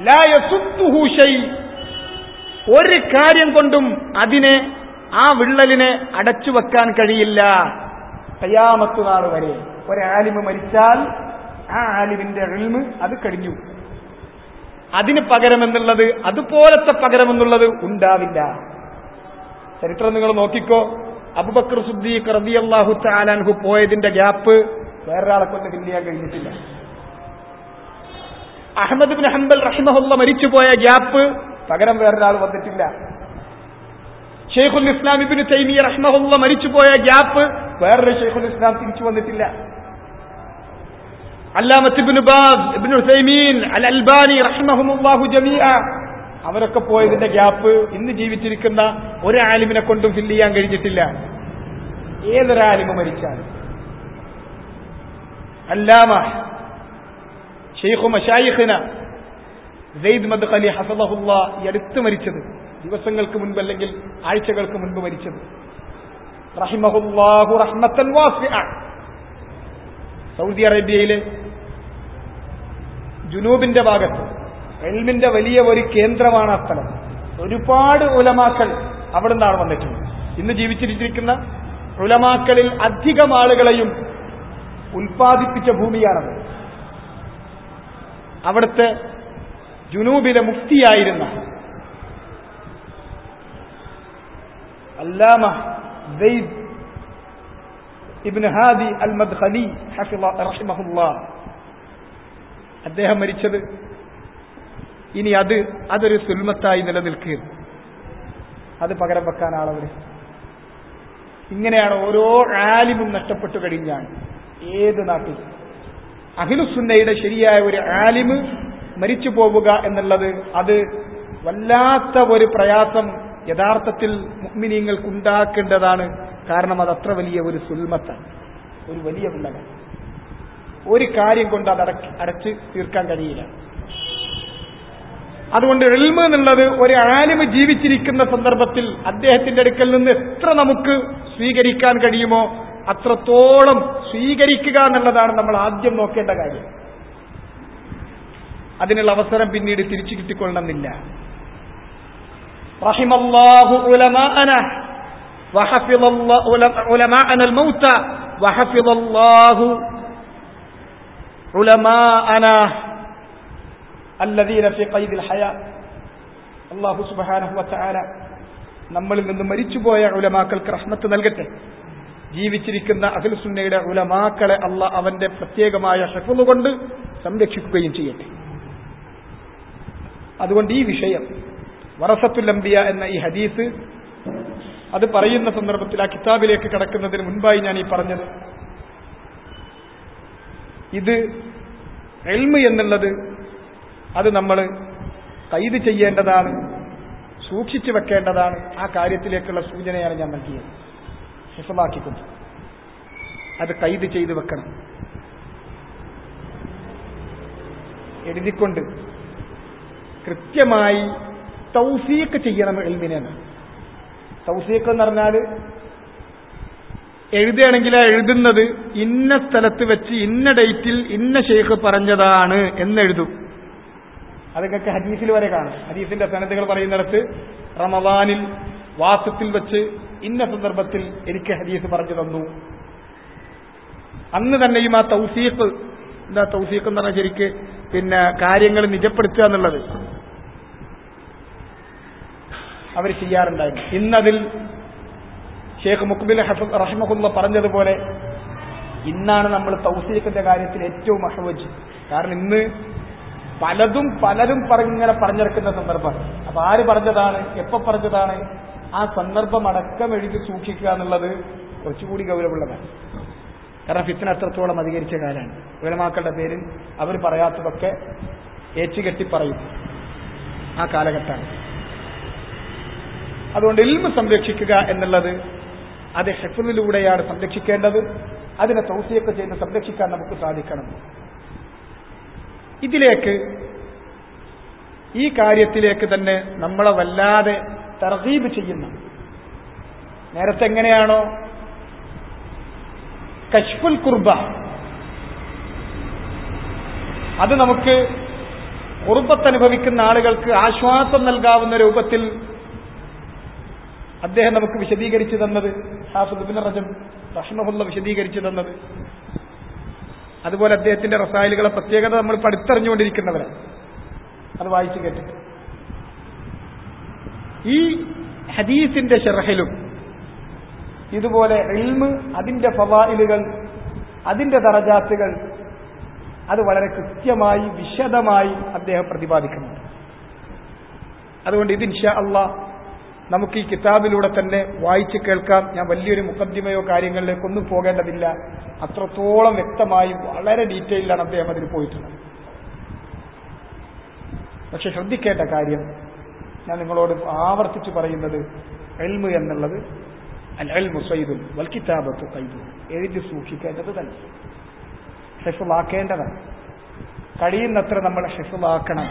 ലാ യസുദ്ദുഹു ഷൈ ഒരു കാര്യം കൊണ്ടും അതിനെ ആ വിള്ളലിനെ അടച്ചു വെക്കാൻ കഴിയില്ല കയ്യാമത്ത് നാൾ വരെ ഒരാലിമ് മരിച്ചാൽ ആ ആലിമിന്റെ എൽമ് അത് കഴിഞ്ഞു അതിന് പകരമെന്നുള്ളത് അതുപോലത്തെ പകരമെന്നുള്ളത് ഉണ്ടാവില്ല ചരിത്രം നിങ്ങൾ നോക്കിക്കോ അബുബക്കർ സുദ്ദീഖ് റബിയല്ലാഹു താലാൻഹു പോയതിന്റെ ഗ്യാപ്പ് വേറൊരാളെ കൊണ്ട് ഫില്ല് ചെയ്യാൻ കഴിഞ്ഞിട്ടില്ല അഹമ്മദ് ബിൻ ഹംബൽ റഹിമഹുല്ല മരിച്ചുപോയ ഗ്യാപ്പ് പകരം വേറൊരാൾ വന്നിട്ടില്ല ഷെയ്ഖുൽ ഇസ്ലാം ഇബിന് തൈമിയ റഹ്മഹുല്ല മരിച്ചുപോയ ഗ്യാപ്പ് വേറൊരു ഷെയ്ഖുൽ ഇസ്ലാം തിരിച്ചു വന്നിട്ടില്ല അല്ലാമത്ത് Ibn Baz Ibn Uthaymeen al Albani റഹ്മഹുമുല്ലാഹു ജമീഅ അവരൊക്കെ പോയതിന്റെ ഗ്യാപ്പ് ഇന്ന് ജീവിച്ചിരിക്കുന്ന ഒരു ആലിമിനെ കൊണ്ടും ഫില്ല് ചെയ്യാൻ കഴിഞ്ഞിട്ടില്ല ഏതൊരാലിമ് മരിച്ചാലും അല്ലാമ ഷെയ്ഖു മഷായിഖിന സെയ്ദ് മദ്ഖലി ഹസദഹുല്ല ഈ അടുത്ത് മരിച്ചത് ദിവസങ്ങൾക്ക് മുൻപ് അല്ലെങ്കിൽ ആഴ്ചകൾക്ക് മുൻപ് മരിച്ചത് റഹിമഹുല്ലാഹു റഹ്മത്തൻ വാസിഅ സൗദി അറേബ്യയിലെ ജുനൂബിന്റെ ഭാഗത്ത് എൽമിന്റെ വലിയ ഒരു കേന്ദ്രമാണ് ആ സ്ഥലം ഒരുപാട് ഉലമാക്കൾ അവിടെ നിന്നാണ് വന്നിട്ടുള്ളത് ഇന്ന് ജീവിച്ചിരിച്ചിരിക്കുന്ന ഉലമാക്കളിൽ അധികം ആളുകളെയും ഉൽപ്പാദിപ്പിച്ച ഭൂമിയാണത് അവിടുത്തെ ജുനൂബിലെ മുഫ്തിയായിരുന്ന അല്ലാമ സെയ്ദ് ഇബ്ൻ ഹാദി അൽ മദ്ഖലി റഹിമഹുല്ലാ അദ്ദേഹം മരിച്ചത് ഇനി അത് അതൊരു സുൽമത്തായി നിലനിൽക്കുക അത് പകരം വെക്കാൻ ആളവര് ഇങ്ങനെയാണ് ഓരോ ആലിമും നഷ്ടപ്പെട്ടു കഴിഞ്ഞാൽ ഏത് നാട്ടിൽ അഖിലുസുന്നയുടെ ശരിയായ ഒരു ആലിമ് മരിച്ചു പോവുക എന്നുള്ളത് അത് വല്ലാത്ത ഒരു പ്രയാസം യഥാർത്ഥത്തിൽ മുഗ്മിനീങ്ങൾക്ക് ഉണ്ടാക്കേണ്ടതാണ് കാരണം അത് അത്ര വലിയ ഒരു സുൽമത്താണ് ഒരു വലിയ വിള്ളലാണ് ഒരു കാര്യം കൊണ്ട് അത് അടക്കി അടച്ച് തീർക്കാൻ കഴിയില്ല അതുകൊണ്ട് എൽമ എന്നുള്ളത് ഒരു ആലിമ് ജീവിച്ചിരിക്കുന്ന സന്ദർഭത്തിൽ അദ്ദേഹത്തിന്റെ അടുക്കൽ നിന്ന് എത്ര നമുക്ക് സ്വീകരിക്കാൻ കഴിയുമോ അത്രത്തോളം സ്വീകരിക്കുക എന്നുള്ളതാണ് നമ്മൾ ആദ്യം നോക്കേണ്ട കാര്യം അതിനുള്ള അവസരം പിന്നീട് തിരിച്ചു കിട്ടിക്കൊള്ളണമെന്നില്ല റഹിമല്ലാഹു ഉലമാഅന وحفظ الله علماءنا الموتى وحفظ الله علماءنا الذين في قيد الحياة الله سبحانه وتعالى നമ്മളിൽ നിന്ന് മരിച്ചുപോയ ഉലമാക്കൾക്ക് റഹ്മത്ത് നൽകട്ടെ ജീവിച്ചിരിക്കുന്ന അഖിൽസുന്നയുടെ ഉലമാക്കളെ അല്ല അവന്റെ പ്രത്യേകമായ ഷെഫുന്ന് കൊണ്ട് സംരക്ഷിക്കുകയും ചെയ്യട്ടെ അതുകൊണ്ട് ഈ വിഷയം വറസത്തുല്ലംബിയ എന്ന ഈ ഹദീസ് അത് പറയുന്ന സന്ദർഭത്തിൽ ആ കിതാബിലേക്ക് കടക്കുന്നതിന് മുൻപായി ഞാൻ ഈ പറഞ്ഞത് ഇത് എൽമ് എന്നുള്ളത് അത് നമ്മൾ കൈത് ചെയ്യേണ്ടതാണ് സൂക്ഷിച്ചു വെക്കേണ്ടതാണ് ആ കാര്യത്തിലേക്കുള്ള സൂചനയാണ് ഞാൻ നൽകിയത് ഹിഫലാക്കിക്കൊണ്ട് അത് കൈത് ചെയ്തു വെക്കണം എഴുതിക്കൊണ്ട് കൃത്യമായി തൗഫീക്ക് ചെയ്യണം എൽമിനെന്ന് തൗഫീക്ക് എന്ന് പറഞ്ഞാൽ എഴുതുകയാണെങ്കിൽ ആ എഴുതുന്നത് ഇന്ന സ്ഥലത്ത് വെച്ച് ഇന്ന ഡേറ്റിൽ ഇന്ന ഷെയ്ഖ് പറഞ്ഞതാണ് എന്നെഴുതും അതൊക്കെ ഹദീസിൽ വരെ കാണും ഹദീസിന്റെ സനദുകൾ പറയുന്നിടത്ത് റമദാനിൽ വാസത്തിൽ വെച്ച് ഇന്ന സന്ദർഭത്തിൽ എനിക്ക് ഹദീസ് പറഞ്ഞു തന്നു അന്ന് തന്നെയും ആ തൗസീഖ് എന്താ തൗസീഖ് എന്ന് പറഞ്ഞാൽ ശരിക്ക് പിന്നെ കാര്യങ്ങൾ നിജപ്പെടുത്തുക എന്നുള്ളത് അവർ ചെയ്യാറുണ്ടായിരുന്നു ഇന്നതിൽ ഷേഖ് മുഖബിൽ റഹ്മഹുല്ല പറഞ്ഞതുപോലെ ഇന്നാണ് നമ്മൾ തൗസീഖിന്റെ കാര്യത്തിൽ ഏറ്റവും അഹവജ് കാരണം ഇന്ന് പലതും പലരും പറഞ്ഞിങ്ങനെ പറഞ്ഞിറക്കുന്ന സന്ദർഭം അപ്പൊ ആര് പറഞ്ഞതാണ് എപ്പോ പറഞ്ഞതാണ് ആ സന്ദർഭം അടക്കം എഴുതി സൂക്ഷിക്കുക എന്നുള്ളത് കുറച്ചുകൂടി ഗൗരവമുള്ളതാണ് കാരണം ഫിത്തിന് അത്രത്തോളം അധികരിച്ച കാലമാണ് ഉലമാക്കളുടെ പേരിൽ അവർ പറയാത്തതൊക്കെ ഏച്ചുകെട്ടി പറയും ആ കാലഘട്ടമാണ് അതുകൊണ്ട് ഇൽമ സംരക്ഷിക്കുക എന്നുള്ളത് അത് ഹെഫിലൂടെയാണ് സംരക്ഷിക്കേണ്ടത് അതിനെ തൗസിയൊക്കെ ചെയ്ത് സംരക്ഷിക്കാൻ നമുക്ക് സാധിക്കണം ഇതിലേക്ക് ഈ കാര്യത്തിലേക്ക് തന്നെ നമ്മളെ വല്ലാതെ തർഹീബ് ചെയ്യുന്ന നേരത്തെ എങ്ങനെയാണോ കശ്ഫുൽ കുർബ അത് നമുക്ക് കുറുബത്ത് അനുഭവിക്കുന്ന ആളുകൾക്ക് ആശ്വാസം നൽകാവുന്ന രൂപത്തിൽ അദ്ദേഹം നമുക്ക് വിശദീകരിച്ചു തന്നത് ഹാഫുദ്ബിൻ റജം റഹ്മഹുല്ല വിശദീകരിച്ചു തന്നത് അതുപോലെ അദ്ദേഹത്തിന്റെ റസായലുകളെ പ്രത്യേകത നമ്മൾ പഠിത്തറിഞ്ഞുകൊണ്ടിരിക്കുന്നവരാണ് അത് വായിച്ചു കേട്ടിട്ട് ഈ ഹദീസിന്റെ ഷെറഹിലും ഇതുപോലെ ഇൽമ് അതിന്റെ ഫവായിലുകൾ അതിന്റെ ദറജാത്തുകൾ അത് വളരെ കൃത്യമായി വിശദമായി അദ്ദേഹം പ്രതിപാദിക്കുന്നുണ്ട് അതുകൊണ്ട് ഇത് ഇൻഷാ അള്ളാ നമുക്ക് ഈ കിതാബിലൂടെ തന്നെ വായിച്ച് കേൾക്കാം ഞാൻ വലിയൊരു മുഖദ്ദിമയോ കാര്യങ്ങളിലേക്കൊന്നും പോകേണ്ടതില്ല അത്രത്തോളം വ്യക്തമായി വളരെ ഡീറ്റെയിലാണ് അദ്ദേഹം അതിൽ പോയിട്ടുള്ളത് പക്ഷെ ശ്രദ്ധിക്കേണ്ട കാര്യം ഞാൻ നിങ്ങളോട് ആവർത്തിച്ച് പറയുന്നത് എൽമു എന്നുള്ളത് അൽ എൽമു സൈദുൽ വൽ കിതാബത്തു കൈദു എഴുതി സൂക്ഷിക്കേണ്ടത് തന്നെ ഷെഫുളാക്കേണ്ടതാണ് കഴിയുന്നത്ര നമ്മൾ ഷെഫുളാക്കണം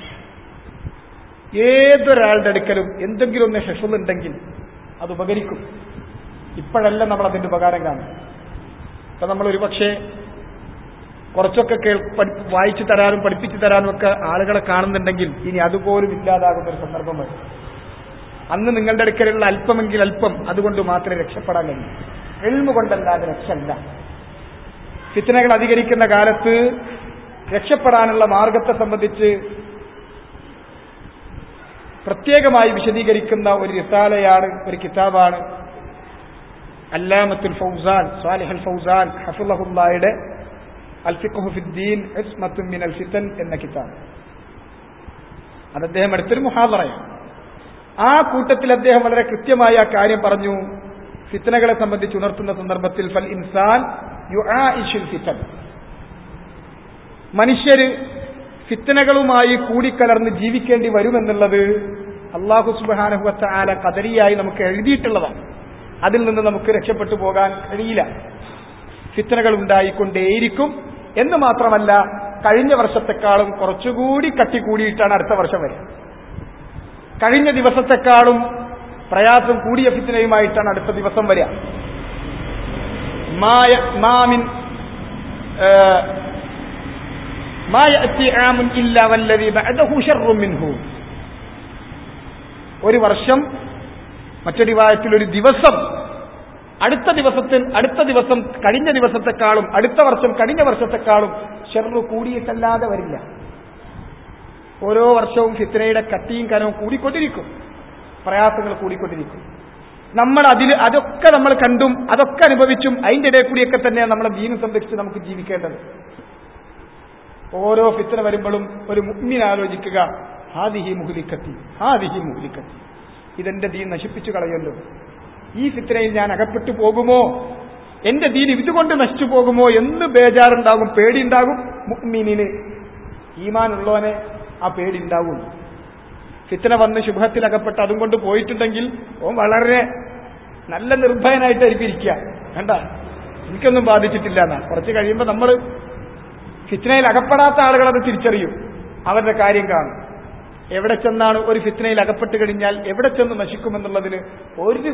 ഏതൊരാളുടെ അടുക്കലും എന്തെങ്കിലും ഒന്ന് ഷെഫുളുണ്ടെങ്കിൽ അത് ഉപകരിക്കും ഇപ്പോഴല്ല നമ്മൾ അതിന്റെ ഉപകാരം കാണും ഇപ്പൊ നമ്മൾ ഒരുപക്ഷെ കുറച്ചൊക്കെ കേൾ പഠി- വായിച്ചു തരാനും പഠിപ്പിച്ചു തരാനും ഒക്കെ ആളുകളെ കാണുന്നുണ്ടെങ്കിൽ ഇനി അതുപോലും ഇല്ലാതാകുന്ന ഒരു സന്ദർഭം വരും അന്ന് നിങ്ങളുടെ അടുക്കലുള്ള അല്പമെങ്കിൽ അല്പം അതുകൊണ്ട് മാത്രമേ രക്ഷപ്പെടാൻ കഴിയൂ എൽമ കൊണ്ടല്ലാതെ രക്ഷല്ല ഫിത്തനകൾ അധികരിക്കുന്ന കാലത്ത് രക്ഷപ്പെടാനുള്ള മാർഗത്തെ സംബന്ധിച്ച് പ്രത്യേകമായി വിശദീകരിക്കുന്ന ഒരു റിസാലയാണ് ഒരു കിതാബാണ് അല്ലാമത്തുൽ ഫൗസാൻ സാലിഹൽ ഫൗസാൻ ഹഫുല്ലഹുല്ലായുടെ അൽഫിഖുഹു ഫിദ്ദീൻ ഇസ്മത്തും മിനൽ ഫിത്തൻ എന്ന കിതാബ് അത് അദ്ദേഹം എടുത്തൊരു മുഹാദറയാണ് ആ കൂട്ടത്തിൽ അദ്ദേഹം വളരെ കൃത്യമായി ആ കാര്യം പറഞ്ഞു ഫിത്തനകളെ സംബന്ധിച്ച് ഉണർത്തുന്ന സന്ദർഭത്തിൽ ഫൽ ഇൻസാൻ യുആഇഷുൽ ഫിത്തൻ മനുഷ്യര് ഫിത്തനകളുമായി കൂടിക്കലർന്ന് ജീവിക്കേണ്ടി വരുമെന്നുള്ളത് അള്ളാഹു സുബാനഹുവത്ത ആല കദരിയായി നമുക്ക് എഴുതിയിട്ടുള്ളതാണ് അതിൽ നിന്ന് നമുക്ക് രക്ഷപ്പെട്ടു പോകാൻ കഴിയില്ല ഫിത്തനകൾ ഉണ്ടായിക്കൊണ്ടേയിരിക്കും എന്ന് മാത്രമല്ല കഴിഞ്ഞ വർഷത്തെക്കാളും കുറച്ചുകൂടി കട്ടി കൂടിയിട്ടാണ് അടുത്ത വർഷം വരിക കഴിഞ്ഞ ദിവസത്തെക്കാളും പ്രയാസം കൂടിയ ഫിത്തനയുമായിട്ടാണ് അടുത്ത ദിവസം വരിക മായ മാമിൻ ഏഹ്, ما يأتي عام إلا والذي بعده شر منه ഒരു വർഷം മറ്റൊരു വിവാഹത്തിൽ ഒരു ദിവസം അടുത്ത ദിവസത്തിൽ അടുത്ത ദിവസം കഴിഞ്ഞ ദിവസത്തെക്കാളും അടുത്ത വർഷം കഴിഞ്ഞ വർഷത്തെക്കാളും ഷെറു കൂടിയിട്ടല്ലാതെ വരില്ല ഓരോ വർഷവും ഫിത്രയുടെ കട്ടിയും കനവും കൂടിക്കൊണ്ടിരിക്കും പ്രയാസങ്ങൾ കൂടിക്കൊണ്ടിരിക്കും നമ്മൾ അതിൽ അതൊക്കെ നമ്മൾ കണ്ടും അതൊക്കെ അനുഭവിച്ചും അതിന്റെ ഇടയിൽ കൂടിയൊക്കെ തന്നെയാണ് നമ്മളെ ദീനം സംരക്ഷിച്ച് നമുക്ക് ജീവിക്കേണ്ടത് ഓരോ ഫിത്തന വരുമ്പോഴും ഒരു മുഗ്മിൻ ആലോചിക്കുക ഹാദിഹി മുഹലിക്കത്തി ഹാദിഹി മുഹലിക്കത്തി ഇതെന്റെ ദീൻ നശിപ്പിച്ചു കളയല്ലോ ഈ ഫിത്തനയിൽ ഞാൻ അകപ്പെട്ടു പോകുമോ എന്റെ ദീൻ ഇതുകൊണ്ട് നശിച്ചു പോകുമോ എന്ന് ബേജാറുണ്ടാകും പേടിയുണ്ടാകും മുഗ്മിനിന് ഈമാനുള്ളവനെ ആ പേടിയുണ്ടാവും ഫിത്തന വന്ന് ശുഭത്തിൽ അകപ്പെട്ട് അതും കൊണ്ട് പോയിട്ടുണ്ടെങ്കിൽ ഓൻ വളരെ നല്ല നിർഭയനായിട്ടായിരിക്കും ഇരിക്കുക വേണ്ട എനിക്കൊന്നും ബാധിച്ചിട്ടില്ല എന്നാ കുറച്ച് കഴിയുമ്പോൾ നമ്മൾ ഫിത്നയിൽ അകപ്പെടാത്ത ആളുകൾ അത് തിരിച്ചറിയും അവരുടെ കാര്യം കാണും എവിടെ ചെന്നാണ് ഒരു ഫിത്നയിൽ അകപ്പെട്ട് കഴിഞ്ഞാൽ എവിടെ ചെന്ന് നശിക്കുമെന്നുള്ളതിന് ഒരു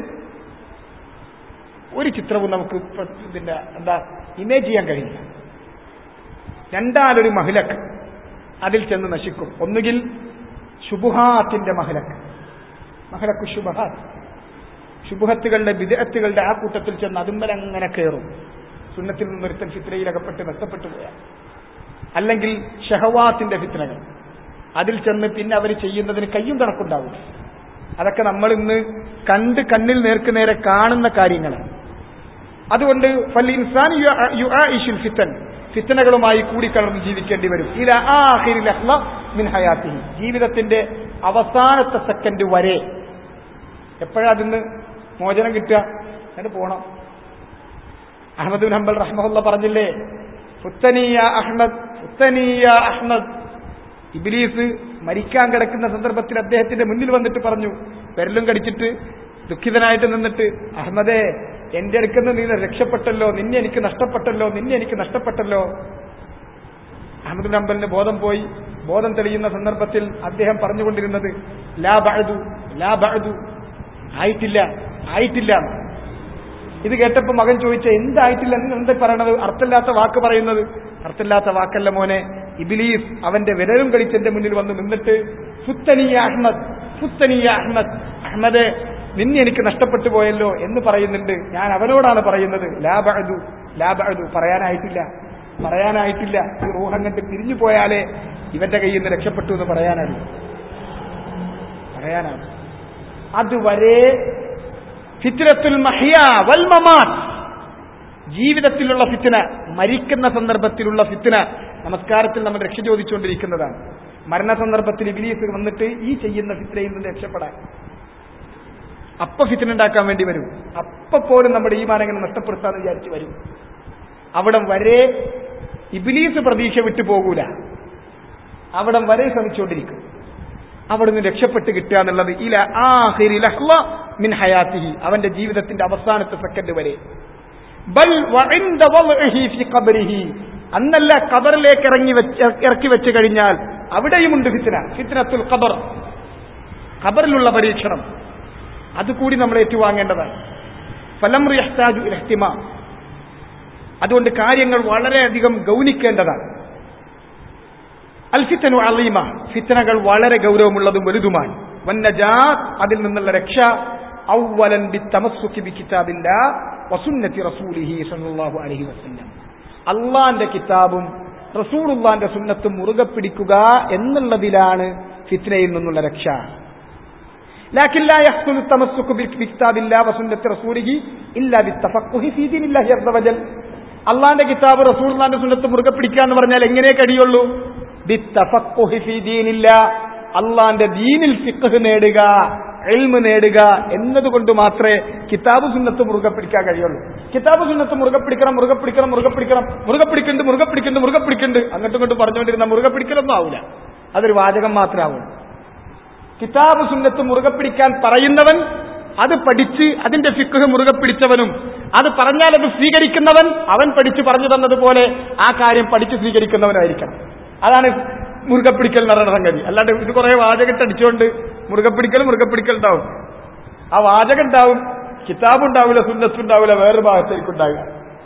ഒരു ചിത്രവും നമുക്ക് ഇപ്പൊ ഇതിന്റെ എന്താ ഇമേജ് ചെയ്യാൻ കഴിയില്ല രണ്ടാലൊരു മഹിലക്ക് അതിൽ ചെന്ന് നശിക്കും ഒന്നുകിൽ ശുബുഹാത്തിന്റെ മഹലക്ക് മഹലക്കു ശുബഹാത്ത് ശുഭഹത്തുകളുടെ വിദഗ്ധകളുടെ ആ കൂട്ടത്തിൽ ചെന്ന് അതുമ്മൽ അങ്ങനെ കയറും സുന്നത്തിൽ നിന്നൊരുത്തൻ ഫിത്രയിൽ അകപ്പെട്ട് നഷ്ടപ്പെട്ടു പോയാൽ അല്ലെങ്കിൽ ഷഹവാത്തിന്റെ ഫിത്രകൾ അതിൽ ചെന്ന് പിന്നെ അവർ ചെയ്യുന്നതിന് കയ്യും കണക്കുണ്ടാവും അതൊക്കെ നമ്മൾ ഇന്ന് കണ്ട് കണ്ണിൽ നേർക്ക് നേരെ കാണുന്ന കാര്യങ്ങളാണ് അതുകൊണ്ട് ഫൽ ഇൻസാൻ യുആഇഷുൽ ഫിത്തൻ ഫിത്തനകളുമായി കൂടിക്കലർന്ന് ജീവിക്കേണ്ടി വരും ഇല ആഖിരി ലഹ്ള മിൻ ഹയാത്തിഹി ജീവിതത്തിന്റെ അവസാനത്തെ സെക്കൻഡ് വരെ എപ്പോഴാ അതിന്ന് മോചനം കിട്ടുക എന്നിട്ട് പോണം അഹമ്മദ് ബിൻ ഹംബൽ റഹ്മുല്ല പറഞ്ഞില്ലേ ഫുത്തനീയ അഹ്മദ് ഫുത്തനീയ അഹ്മദ് ഇബിലീസ് മരിക്കാൻ കിടക്കുന്ന സന്ദർഭത്തിൽ അദ്ദേഹത്തിന്റെ മുന്നിൽ വന്നിട്ട് പറഞ്ഞു പെരലും കടിച്ചിട്ട് ദുഃഖിതനായിട്ട് നിന്നിട്ട് അഹമ്മദേ എന്റെ അടുക്കുന്ന നീ രക്ഷപ്പെട്ടല്ലോ നിന്നെ എനിക്ക് നഷ്ടപ്പെട്ടല്ലോ നിന്നെ എനിക്ക് നഷ്ടപ്പെട്ടല്ലോ അഹമ്മദ് ബിൻ ഹംബലിന് ബോധം പോയി ബോധം തെളിയുന്ന സന്ദർഭത്തിൽ അദ്ദേഹം പറഞ്ഞുകൊണ്ടിരുന്നത് ലാ ബഅദു ലാ ബഅദു ആയിട്ടില്ല ആയിട്ടില്ല ഇത് കേട്ടപ്പോ മകൻ ചോദിച്ച എന്തായിട്ടില്ല നിങ്ങൾ എന്താ പറയണത് അർത്ഥമില്ലാത്ത വാക്ക് പറയുന്നത് അർത്ഥമില്ലാത്ത വാക്കല്ല മോനെ ഇബിലീസ് അവന്റെ വിരലും കളിച്ചെന്റെ മുന്നിൽ വന്ന് നിന്നിട്ട് ഫുത്തനിയ അഹമ്മദ് ഫുത്തനിയ അഹമ്മദ് അഹമ്മദ് നിന്നെ എനിക്ക് നഷ്ടപ്പെട്ടു പോയല്ലോ എന്ന് പറയുന്നുണ്ട് ഞാൻ അവനോടാണ് പറയുന്നത് ലാബഅദു ലാബഅദു പറയാനായിട്ടില്ല പറയാനായിട്ടില്ല ഈ റൂഹം കണ്ട് പിരിഞ്ഞു പോയാലേ ഇവന്റെ കയ്യിൽ നിന്ന് രക്ഷപ്പെട്ടു എന്ന് പറയാനാണ് പറയാനാണ് അതുവരെ ഫിത്രത്തുൽ മഹിയ വൽ മമാത്ത് ജീവിതത്തിലുള്ള ഫിത്തിന മരിക്കുന്ന സന്ദർഭത്തിലുള്ള ഫിത്തിന നമസ്കാരത്തിൽ നമ്മൾ രക്ഷ ചോദിച്ചുകൊണ്ടിരിക്കുന്നതാണ് മരണ സന്ദർഭത്തിൽ ഇബിലീസ് വന്നിട്ട് ഈ ചെയ്യുന്ന ഫിത്തിനയിൽ നിന്ന് രക്ഷപ്പെടാൻ അപ്പ ഫിത്തിന ഉണ്ടാക്കാൻ വേണ്ടി വരും അപ്പ പോലും നമ്മുടെ ഈ മാനങ്ങനെ നഷ്ടപ്പെടുത്താന്ന് വിചാരിച്ച് വരും അവിടം വരെ ഇബിലീസ് പ്രതീക്ഷ വിട്ടു പോകൂല അവിടം വരെ ശ്രമിച്ചുകൊണ്ടിരിക്കും അവിടുന്ന് രക്ഷപ്പെട്ട് കിട്ടുക എന്നുള്ളത് ഇല ആഹിരി ലഹ്ള മിൻ ഹയാത്തിഹി അവന്റെ ജീവിതത്തിന്റെ അവസാനത്തെ സെക്കൻഡ് വരെ ബൽ വഇൻദ വൾഇഹി ഫി ഖബരിഹി അന്നല്ല ഖബറിലേക്ക് ഇറങ്ങി വെച്ച് ഇറക്കി വെച്ച് കഴിഞ്ഞാൽ അവിടെയുമുണ്ട് ഫിത്ന ഫിത്നത്തുൽ ഖബർ ഖബറിലുള്ള പരീക്ഷണം അതുകൂടി നമ്മൾ ഏറ്റുവാങ്ങേണ്ടതാണ് ഫലം യഹ്താജു ഇല ഇഹ്തിമാം അതുകൊണ്ട് കാര്യങ്ങൾ വളരെയധികം ഗൗനിക്കേണ്ടതാണ് അൽഫിത്തനു അലീമ ഫിത്തനകൾ വളരെ ഗൗരവമുള്ളതും വലുതുമാണ് വന്നജാത്ത് അതിൽ നിന്നുള്ള രക്ഷ ഔവലൻ ബി തമസ്സുക്കി ബി കിതാബില്ല വസുന്നത്തി റസൂലിഹി സല്ലല്ലാഹു അലൈഹി വസല്ലം അള്ളാന്റെ കിതാബും റസൂലുള്ളാന്റെ സുന്നത്തും മുറുകെ പിടിക്കുക എന്നുള്ളതിലാണ് ഫിത്നയിൽ നിന്നുള്ള രക്ഷ لكن لا يحصل التمسك بكتاب الله وسنة رسوله إلا بالتفقه في دين الله عز وجل അള്ളാന്റെ കിതാബ് റസൂൽന്റെ സുന്നത്ത് മുറുകെ പിടിക്കുക എന്ന് പറഞ്ഞാൽ എങ്ങനെ കഴിയുള്ളൂ ബിത്തഫഖുഹി ഫീ ദീനില്ല അള്ളാന്റെ ദീനിൽ ഫിഖ് നേടുക എൽമ് നേടുക എന്നതുകൊണ്ട് മാത്രമേ കിതാബ് സുന്നത്ത് മുറുകെ പിടിക്കാൻ കഴിയുള്ളൂ കിതാബ് സുന്നത്ത് മുറുകെ പിടിക്കണം മുറുകെ പിടിക്കണം മുറുകെ പിടിക്കണം മുറുകെ പിടിക്കുന്നുണ്ട് മുറുകെ പിടിക്കുന്നുണ്ട് മുറുകെ പിടിക്കുന്നുണ്ട് അങ്ങോട്ടും ഇങ്ങോട്ടും പറഞ്ഞുകൊണ്ടിരുന്ന മുറുകെ പിടിക്കലൊന്നും ആവില്ല അതൊരു വാചകം മാത്രമാവും കിതാബ് സുന്നത്ത് മുറുകെ പിടിക്കാൻ പറയുന്നവൻ അത് പഠിച്ച് അതിന്റെ ഫിഖ് മുറുകെ പിടിച്ചവനും അത് പറഞ്ഞാൽ അത് സ്വീകരിക്കുന്നവൻ അവൻ പഠിച്ചു പറഞ്ഞു തന്നതുപോലെ ആ കാര്യം പഠിച്ച് സ്വീകരിക്കുന്നവനായിരിക്കണം അതാണ് മുറുകെ പിടിക്കൽ എന്ന് പറയുന്ന സംഗതി അല്ലാണ്ട് ഇത് കുറെ വാചകത്തെ അടിച്ചുകൊണ്ട് മുറുകെ പിടിക്കൽ മുറുകെ പിടിക്കൽ ഉണ്ടാവും ആ വാചകം ഉണ്ടാവും കിതാബ് ഉണ്ടാവില്ല സുന്നത്ത് ഉണ്ടാവില്ല വേറൊരു ഭാഗത്തേക്ക് ഉണ്ടാവില്ല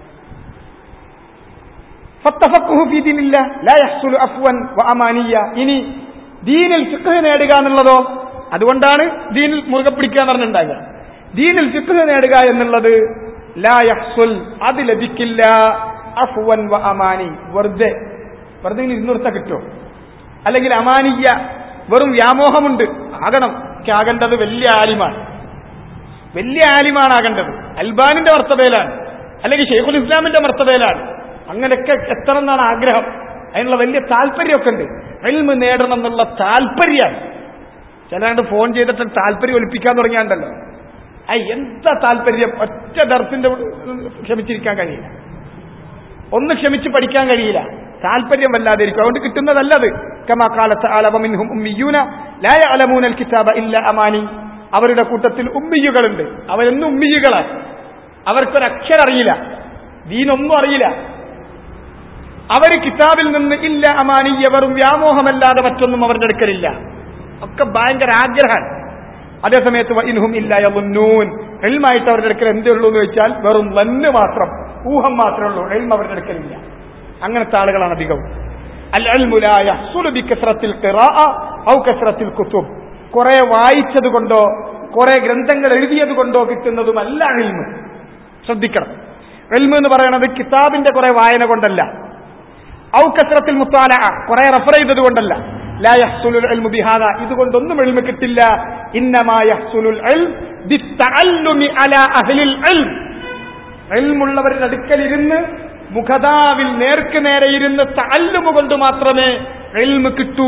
ഇനി ദീനിൽ ഫിഖ് നേടുക എന്നുള്ളതോ അതുകൊണ്ടാണ് ദീനിൽ മുറുകെ പിടിക്കുക എന്ന് പറഞ്ഞിട്ടുണ്ടാകുക ദീനിൽ ഫിഖ് നേടുക എന്നുള്ളത് ലാ യഹ്സുൽ അത് ലഭിക്കില്ല അഫ്വൻ വ അമാനി വെറുതെ വെറുതെ ഇങ്ങനെ ഇരുന്നൂർത്ത കിട്ടുമോ അല്ലെങ്കിൽ അമാനിയ വെറും വ്യാമോഹമുണ്ട് ആകണം ആകേണ്ടത് വലിയ ആലിമാണ് വലിയ ആലിമാണ് ആകേണ്ടത് അൽബാനിന്റെ മർത്തബയിലാണ് അല്ലെങ്കിൽ ഷെയ്ഖുൽ ഇസ്ലാമിന്റെ മർത്തബയിലാണ് അങ്ങനെയൊക്കെ എത്തണം എന്നാണ് ആഗ്രഹം അതിനുള്ള വലിയ താല്പര്യമൊക്കെ ഉണ്ട് എൽമ് നേടണം എന്നുള്ള താല്പര്യമാണ് ചിലാണ്ട് ഫോൺ ചെയ്തിട്ട് താല്പര്യം ഒലിപ്പിക്കാൻ തുടങ്ങിയാണ്ടല്ലോ ഐ എന്താ താല്പര്യം ഒറ്റ ദർസിന്റെ ക്ഷമിച്ചിരിക്കാൻ കഴിയില്ല ഒന്ന് ക്ഷമിച്ച് പഠിക്കാൻ കഴിയില്ല താല്പര്യം വല്ലാതെ ഇരിക്കും അതുകൊണ്ട് കിട്ടുന്നതല്ലത് കമാക്കാലത്ത് അലവമിൻഹും ഉമ്മിയൂന ലായ അലമൂനൽ കിതാബ ഇല്ല അമാനി അവരുടെ കൂട്ടത്തിൽ ഉമ്മിയുകളുണ്ട് അവരെന്നും ഉമ്മിയുകളാണ് അവർക്കൊരക്ഷരം അറിയില്ല ദീനൊന്നും അറിയില്ല അവര് കിതാബിൽ നിന്ന് ഇല്ല അമാനിയ വെറും വ്യാമോഹമല്ലാതെ മറ്റൊന്നും അവരുടെ അടുക്കലില്ല ഒക്കെ ഭയങ്കര ആഗ്രഹമാണ് അതേസമയത്ത് ഇൻഹും ഇല്ല യമുന്നൂൻ എൽമായിട്ട് അവരുടെ അടുക്കൽ എന്തേ ഉള്ളൂ എന്ന് വെച്ചാൽ വെറും വന്ന് മാത്രം ഊഹം മാത്രമേ ഉള്ളൂ എൽമ അവരുടെ അടുക്കലില്ല അങ്ങനത്തെ ആളുകളാണ് അധികവും അൽ അൽമുലായ സുലബി കസ്രത്തിൽ ഔ കസ്രത്തിൽ കുത്തുബ് കുറെ വായിച്ചത് കൊണ്ടോ കുറെ ഗ്രന്ഥങ്ങൾ എഴുതിയത് കൊണ്ടോ കിട്ടുന്നതുമല്ല എൽമ് ശ്രദ്ധിക്കണം എൽമ് എന്ന് പറയുന്നത് കിതാബിന്റെ കുറെ വായന കൊണ്ടല്ല ഔ കസ്രത്തിൽ മുത്താല കുറെ റെഫർ ചെയ്തത് കൊണ്ടല്ല ലാ യഹ്സുലുൽ ഇൽമു ബിഹാദ ഇതുകൊണ്ടൊന്നും എൽമ കിട്ടില്ല ഇന്നമാ യഹ്സുലുൽ ഇൽം ബിത്തഅല്ലുമി അലാ അഹ്ലിൽ ഇൽം ഇൽമുള്ളവരുടെ അടുക്കൽ ഇരുന്ന് മുഖതാവിൽ നേർക്ക് നേരെ ഇരുന്ന് തഅല്ലുമു കൊണ്ട് മാത്രമേ ഇൽമ കിട്ടൂ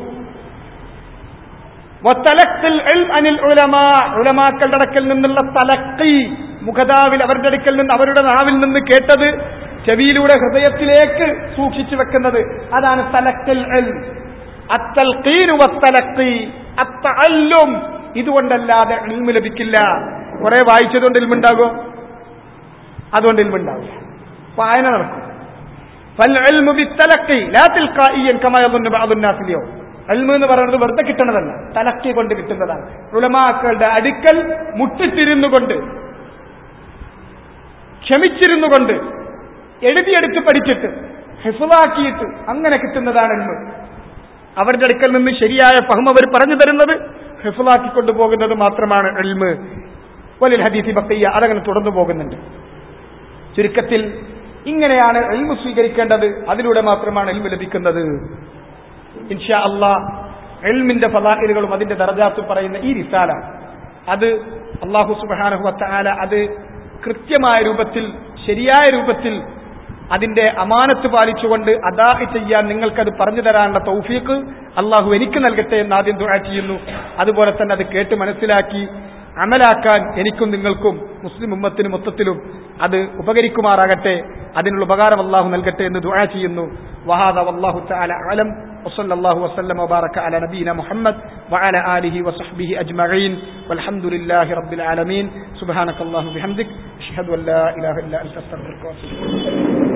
വത്തലഖിൽ ഇൽം അനിൽ ഉലമാ ഉലമാക്കളുടെ അടുക്കൽ നിന്നുള്ള തലഖി മുഖതാവിൽ അവരുടെ അടുക്കൽ നിന്ന് അവരുടെ നാവിൽ നിന്ന് കേട്ടത് ചെവിയിലൂടെ ഹൃദയത്തിലേക്ക് സൂക്ഷിച്ചു വെക്കുന്നത് അതാണ് തലക്കൽ അത്തല്ലും ഇതുകൊണ്ടല്ലാതെ ഇൽമ ലഭിക്കില്ല കുറെ വായിച്ചതുകൊണ്ട് ഇൽമുണ്ടാകോ അതുകൊണ്ട് ഇൽമുണ്ടാവില്ല വായന നടക്കും അൽമ എന്ന് പറയുന്നത് വെറുതെ കിട്ടണതല്ല തലക്കി കൊണ്ട് കിട്ടുന്നതാണ് ഉലമാക്കളുടെ അടുക്കൽ മുട്ടിത്തിരുന്നു കൊണ്ട് ക്ഷമിച്ചിരുന്നു കൊണ്ട് എഴുതിയെടുത്ത് പഠിച്ചിട്ട് ഹിഫുവാക്കിയിട്ട് അങ്ങനെ കിട്ടുന്നതാണ് എൽമ് അവരുടെ അടുക്കൽ നിന്ന് ശരിയായ ഫഹം അവർ പറഞ്ഞു തരുന്നത് ഹിഫുലാക്കി കൊണ്ടുപോകുന്നത് മാത്രമാണ് എൽമ് വലിൽ ഹദീസി ബക്കയ്യ അതങ്ങനെ തുടർന്നു പോകുന്നുണ്ട് ചുരുക്കത്തിൽ ഇങ്ങനെയാണ് എൽമു സ്വീകരിക്കേണ്ടത് അതിലൂടെ മാത്രമാണ് എൽമു ലഭിക്കുന്നത് ഇൻഷാ അള്ളാ എൽമിന്റെ ഫലാഹിലുകളും അതിന്റെ ദർജാത്തും പറയുന്ന ഈ റിസാല അത് അള്ളാഹു സുബാനഹു വത്താല അത് കൃത്യമായ രൂപത്തിൽ ശരിയായ രൂപത്തിൽ അതിന്റെ അമാനത്ത് പാലിച്ചുകൊണ്ട് അദാ ചെയ്യാൻ നിങ്ങൾക്കത് പറഞ്ഞു തരാനുള്ള തൗഫീഖ് അള്ളാഹു എനിക്ക് നൽകട്ടെ എന്ന് ആദ്യം ദുആ ചെയ്യുന്നു അതുപോലെ തന്നെ അത് കേട്ട് മനസ്സിലാക്കി അമലാക്കാൻ എനിക്കും നിങ്ങൾക്കും മുസ്ലിം ഉമ്മത്തിന് മൊത്തത്തിലും അത് ഉപകരിക്കുമാറാകട്ടെ അതിനുള്ള ഉപകാരം അള്ളാഹു നൽകട്ടെ എന്ന് ദുആ ചെയ്യുന്നു വഹാദ വല്ലാഹു തആല അലം وصلى الله وسلم وبارك على نبينا محمد وعلى آله وصحبه أجمعين والحمد لله رب العالمين سبحانك اللهم وبحمدك أشهد أن لا إله إلا أنت أستغفرك وأتوب إليك